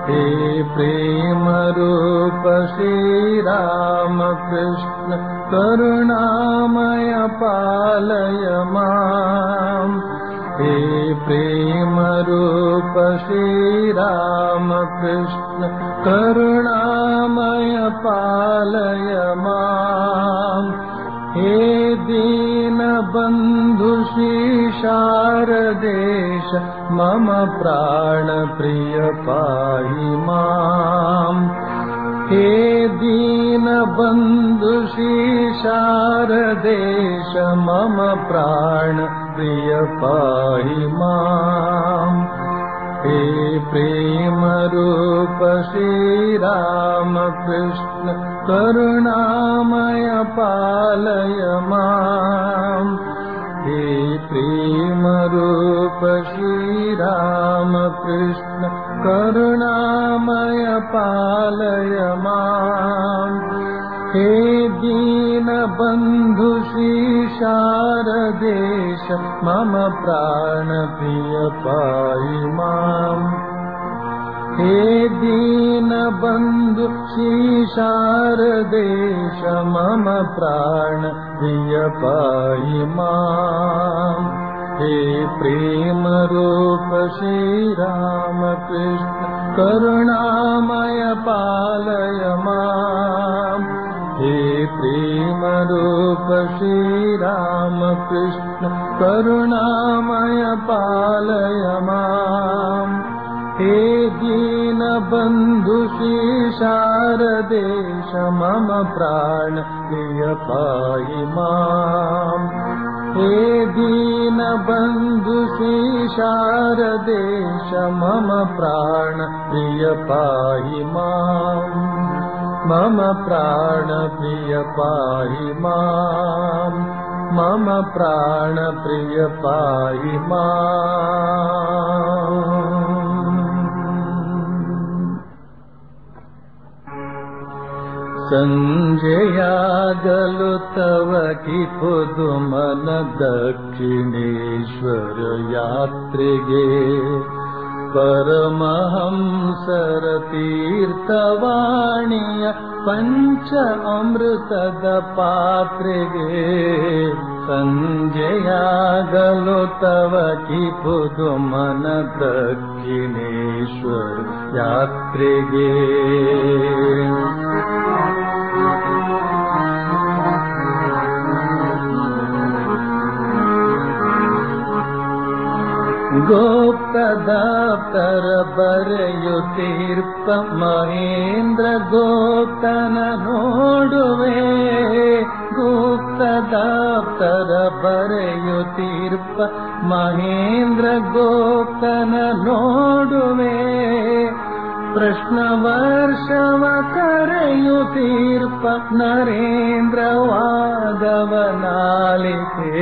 हे प्रेमरूप श्रीरामकृष्ण करुणामय पालय माम् हे प्रेमरूप श्रीरामकृष्ण करुणामय पालय माम् हे दीनबन्धु शारदेश मम प्राणप्रिय पाहि माम् हे दीनबन्धु शारदेश मम प्राणप्रिय पाहि माम् हे प्रेमरूप श्रीरामकृष्ण करुणामय पालय माम् हे प्रेमरूप श्रीरामकृष्ण करुणामय पालय माम् हे दीनबन्धु शारदेश मम प्राणप्रिय पाहि माम् हे दीनबन्धु शारदेश मम प्राणप्रिय पाहि माम् हे प्रेमरूप श्रीरामकृष्ण करुणामय पालय माम् हे प्रेमरूप श्रीरामकृष्ण करुणामय पालय माम् हे दीनबन्धु शारदेश मम प्राण प्रिय पाहि माम् हे दीनबन्धु शारदेश मम प्राण प्रिय पाहि माम् मम प्राणप्रिय पाहि माम् मम प्राणप्रिय पाहि माम् सञ्जयागलु तव कि पुदुमन दक्षिणेश्वर यात्रिगे परमहंसर तीर्थवाणीय पञ्च अमृतद पात्रिगे सञ्जयागलो तव कि पुदुमन दक्षिणेश्वर यात्रिगे गोप्तदाप्तर बರೆಯುತ್ತೀರ್ಪ ಮಹೇಂದ್ರ ಗೋಪ್ತನ ನೋಡುವೆ ಗುಪ್ತದಾಪ್ತರ ಬರೆಯುತ್ತೀರ್ಪ ಮಹೇಂದ್ರ ಗೋಪ್ತನ ನೋಡುವೆ ಪ್ರಶ್ನ ವರ್ಷವ ಕರೆಯುತ್ತೀರ್ಪ ನರೇಂದ್ರ ವಾದವನಾಲಿಕೆ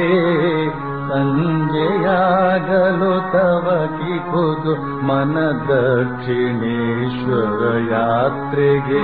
ಸಂಜೆಯಾಗಲು ತವ ಕಿಪುದು ಮನ ದಕ್ಷಿಣೇಶ್ವರ ಯಾತ್ರೆಗೆ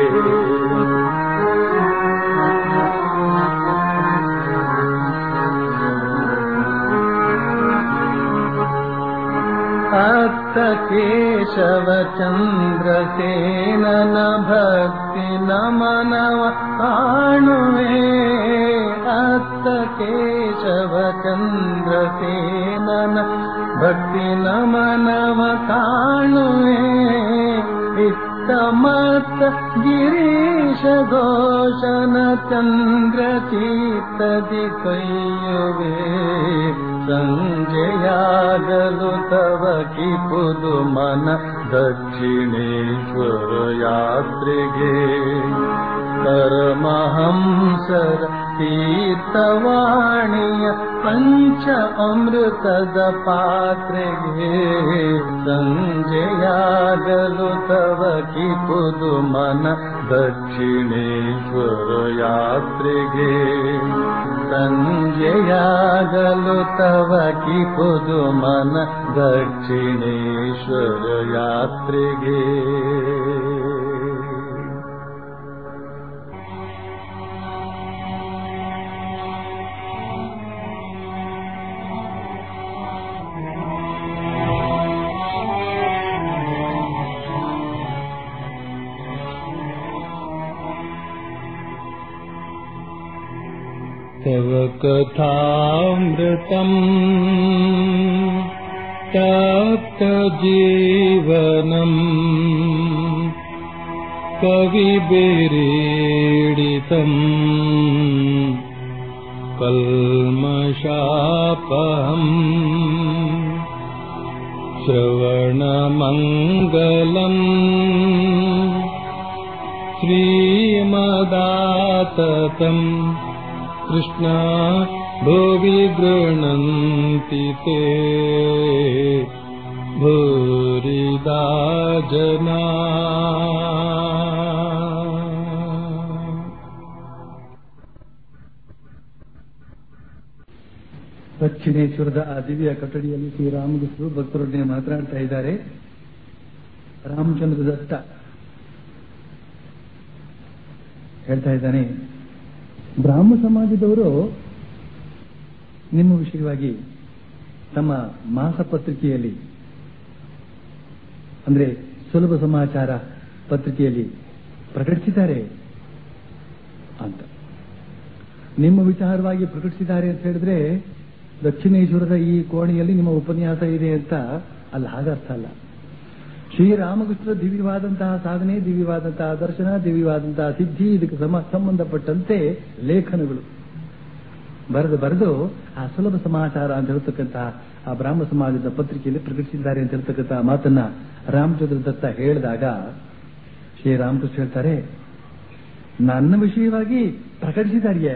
ಅತ್ತ ಕೇಶವ ಚಂದ್ರಸೇನನ ಭಕ್ತಿ ನಮನವ ಕಾಣುವೆ ಅತ್ತ ಕೇಶವ ಚಂದ್ರಸೇನನ ಭಕ್ತಿ ನಮನವ ಕಾಣುವೆ ಇತ್ತ ಮತ್ತ ಗಿರೀಶ ಘೋಷನ ಚಂದ್ರ ಚೀತದಿ ಕೈಯುವೆ ಸಂಜೆಯಾಗಲು ತವ ಕಿಪುದು ಮನ ದಕ್ಷಿಣೇಶ್ವರ ಯಾತ್ರೆಗೆ ಪರಮಹಂಸರ ತೀರ್ಥವಾಣಿಯ ಪಂಚ ಅಮೃತದ ಪಾತ್ರೆಗೆ ಸಂಜೆಯಾಗಲು ತವ ಕಿಪುದು ಮನ ದಕ್ಷಿಣೇಶ್ವರ ಯಾತ್ರೆಗೆ ಸಂಜೆಯಾಗಲು ತವ ಕಿಪುದು ಮನ ದಕ್ಷಿಣೇಶ್ವರ ಯಾತ್ರೆಗೆ तव कथामृतम् तप्तजीवनम् कविभिरीडितम् कल्मषापहम् श्रवणमङ्गलम् श्रीमदाततम् कृष्णा भुवि गृह्णन्ति ते भूरिदा जना ದಕ್ಷಿಣೇಶ್ವರದ ಆ ದಿವ್ಯ ಕೊಠಡಿಯಲ್ಲಿ ಶ್ರೀರಾಮಕೃಷ್ಣರು ಭಕ್ತರೊಡನೆ ಮಾತನಾಡ್ತಾ ಇದ್ದಾರೆ ರಾಮಚಂದ್ರ ದತ್ತ ಹೇಳ್ತಾ ಇದ್ದಾನೆ ಬ್ರಾಹ್ಮ ಸಮಾಜದವರು ನಿಮ್ಮ ವಿಷಯವಾಗಿ ತಮ್ಮ ಮಾಸ ಪತ್ರಿಕೆಯಲ್ಲಿ ಅಂದ್ರೆ ಸುಲಭ ಸಮಾಚಾರ ಪತ್ರಿಕೆಯಲ್ಲಿ ಪ್ರಕಟಿಸಿದ್ದಾರೆ ಅಂತ ನಿಮ್ಮ ವಿಚಾರವಾಗಿ ಪ್ರಕಟಿಸಿದ್ದಾರೆ ಅಂತ ಹೇಳಿದ್ರೆ ದಕ್ಷಿಣೇಶ್ವರದ ಈ ಕೋಣೆಯಲ್ಲಿ ನಿಮ್ಮ ಉಪನ್ಯಾಸ ಇದೆ ಅಂತ ಅಲ್ಲ ಹಾಗರ್ಥ ಅಲ್ಲ ಶ್ರೀರಾಮಕೃಷ್ಣರ ದಿವ್ಯವಾದಂತಹ ಸಾಧನೆ ದಿವ್ಯವಾದಂತಹ ದರ್ಶನ ದಿವ್ಯವಾದಂತಹ ಸಿದ್ಧಿ ಇದಕ್ಕೆ ಸಮ ಸಂಬಂಧಪಟ್ಟಂತೆ ಲೇಖನಗಳು ಬರೆದು ಬರೆದು ಆ ಸುಲಭ ಸಮಾಚಾರ ಅಂತ ಹೇಳ್ತಕ್ಕಂತಹ ಆ ಬ್ರಾಹ್ಮ ಸಮಾಜದ ಪತ್ರಿಕೆಯಲ್ಲಿ ಪ್ರಕಟಿಸಿದ್ದಾರೆ ಅಂತ ಹೇಳ್ತಕ್ಕಂತಹ ಮಾತನ್ನ ರಾಮಚಂದ್ರ ದತ್ತ ಹೇಳಿದಾಗ ಶ್ರೀರಾಮಕೃಷ್ಣ ಹೇಳ್ತಾರೆ ನನ್ನ ವಿಷಯವಾಗಿ ಪ್ರಕಟಿಸಿದಾರಿಯೇ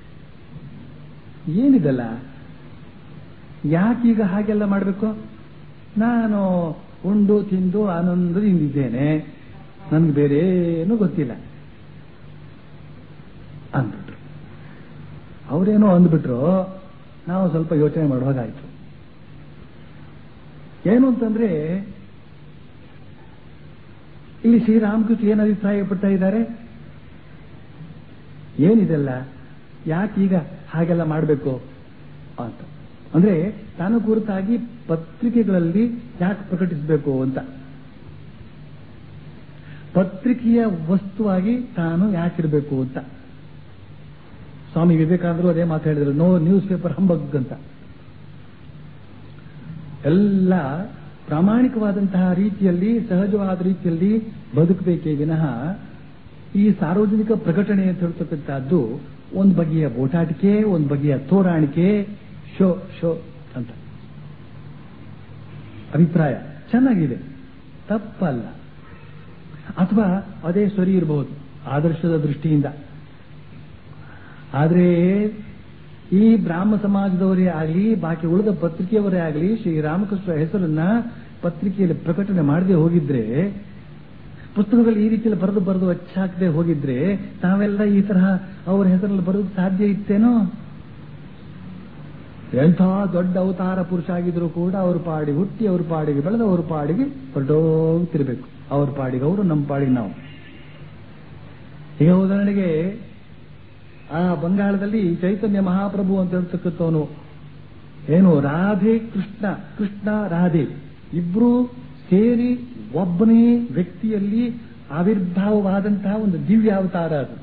ಏನಿದಲ್ಲ ಯಾಕೀಗ ಹಾಗೆಲ್ಲ ಮಾಡಬೇಕು ನಾನು ಉಂಡು ತಿಂದು ಆನಂದದಿಂದಿದ್ದೇನೆ ನನಗೆ ಬೇರೆ ಏನೂ ಗೊತ್ತಿಲ್ಲ ಅಂದ್ಬಿಟ್ರು ಅವರೇನೋ ಅಂದ್ಬಿಟ್ರು ನಾವು ಸ್ವಲ್ಪ ಯೋಚನೆ ಮಾಡುವಾಗಾಯ್ತು ಏನು ಅಂತಂದ್ರೆ ಇಲ್ಲಿ ಶ್ರೀರಾಮಕೃಷ್ಣ ಏನು ಅಭಿಪ್ರಾಯ ಪಡ್ತಾ ಇದ್ದಾರೆ ಏನಿದೆಲ್ಲ ಯಾಕೀಗ ಹಾಗೆಲ್ಲ ಮಾಡಬೇಕು ಅಂತ ಅಂದ್ರೆ ತಾನು ಕುರಿತಾಗಿ ಪತ್ರಿಕೆಗಳಲ್ಲಿ ಯಾಕೆ ಪ್ರಕಟಿಸಬೇಕು ಅಂತ ಪತ್ರಿಕೆಯ ವಸ್ತುವಾಗಿ ತಾನು ಯಾಕಿರಬೇಕು ಅಂತ ಸ್ವಾಮಿ ವಿವೇಕಾನಂದರು ಅದೇ ಮಾತು ಹೇಳಿದ್ರು ನೋ ನ್ಯೂಸ್ ಪೇಪರ್ ಹಂಬಗ್ ಅಂತ ಎಲ್ಲ ಪ್ರಾಮಾಣಿಕವಾದಂತಹ ರೀತಿಯಲ್ಲಿ ಸಹಜವಾದ ರೀತಿಯಲ್ಲಿ ಬದುಕಬೇಕೇ ವಿನಃ ಈ ಸಾರ್ವಜನಿಕ ಪ್ರಕಟಣೆ ಅಂತ ಹೇಳ್ತಕ್ಕಂಥದ್ದು ಒಂದು ಬಗೆಯ ಬೋಟಾಟಿಕೆ ಒಂದು ಬಗೆಯ ತೋರಾಣಿಕೆ ಶೋ ಶೋ ಅಂತ ಅಭಿಪ್ರಾಯ ಚೆನ್ನಾಗಿದೆ ತಪ್ಪಲ್ಲ ಅಥವಾ ಅದೇ ಸರಿ ಇರಬಹುದು ಆದರ್ಶದ ದೃಷ್ಟಿಯಿಂದ ಆದರೆ ಈ ಬ್ರಾಹ್ಮ ಸಮಾಜದವರೇ ಆಗಲಿ ಬಾಕಿ ಉಳಿದ ಪತ್ರಿಕೆಯವರೇ ಆಗಲಿ ಶ್ರೀರಾಮಕೃಷ್ಣ ಹೆಸರನ್ನ ಪತ್ರಿಕೆಯಲ್ಲಿ ಪ್ರಕಟಣೆ ಮಾಡದೆ ಹೋಗಿದ್ರೆ ಪುಸ್ತಕದಲ್ಲಿ ಈ ರೀತಿಯಲ್ಲಿ ಬರೆದು ಬರೆದು ಹಚ್ಚಾಕದೆ ಹೋಗಿದ್ರೆ ತಾವೆಲ್ಲ ಈ ತರಹ ಅವರ ಹೆಸರಲ್ಲಿ ಬರೋದಕ್ಕೆ ಸಾಧ್ಯ ಇತ್ತೇನೋ ಎಂಥ ದೊಡ್ಡ ಅವತಾರ ಪುರುಷ ಆಗಿದ್ರು ಕೂಡ ಅವ್ರ ಪಾಡಿಗೆ ಹುಟ್ಟಿ ಅವ್ರ ಪಾಡಿಗೆ ಬೆಳೆದು ಅವ್ರ ಪಾಡಿಗೆ ಹೊರಟೋಗ್ತಿರ್ಬೇಕು ಅವ್ರ ಪಾಡಿಗೆ ಅವರು ನಮ್ಮ ಪಾಡಿಗೆ ನಾವು ಈಗ ಉದಾಹರಣೆಗೆ ಆ ಬಂಗಾಳದಲ್ಲಿ ಚೈತನ್ಯ ಮಹಾಪ್ರಭು ಅಂತ ಹೇಳ್ತಕ್ಕಂಥವನು ಏನು ರಾಧೆ ಕೃಷ್ಣ ಕೃಷ್ಣ ರಾಧೆ ಇಬ್ರು ಸೇರಿ ಒಬ್ಬನೇ ವ್ಯಕ್ತಿಯಲ್ಲಿ ಆವಿರ್ಭಾವವಾದಂತಹ ಒಂದು ದಿವ್ಯ ಅವತಾರ ಅದು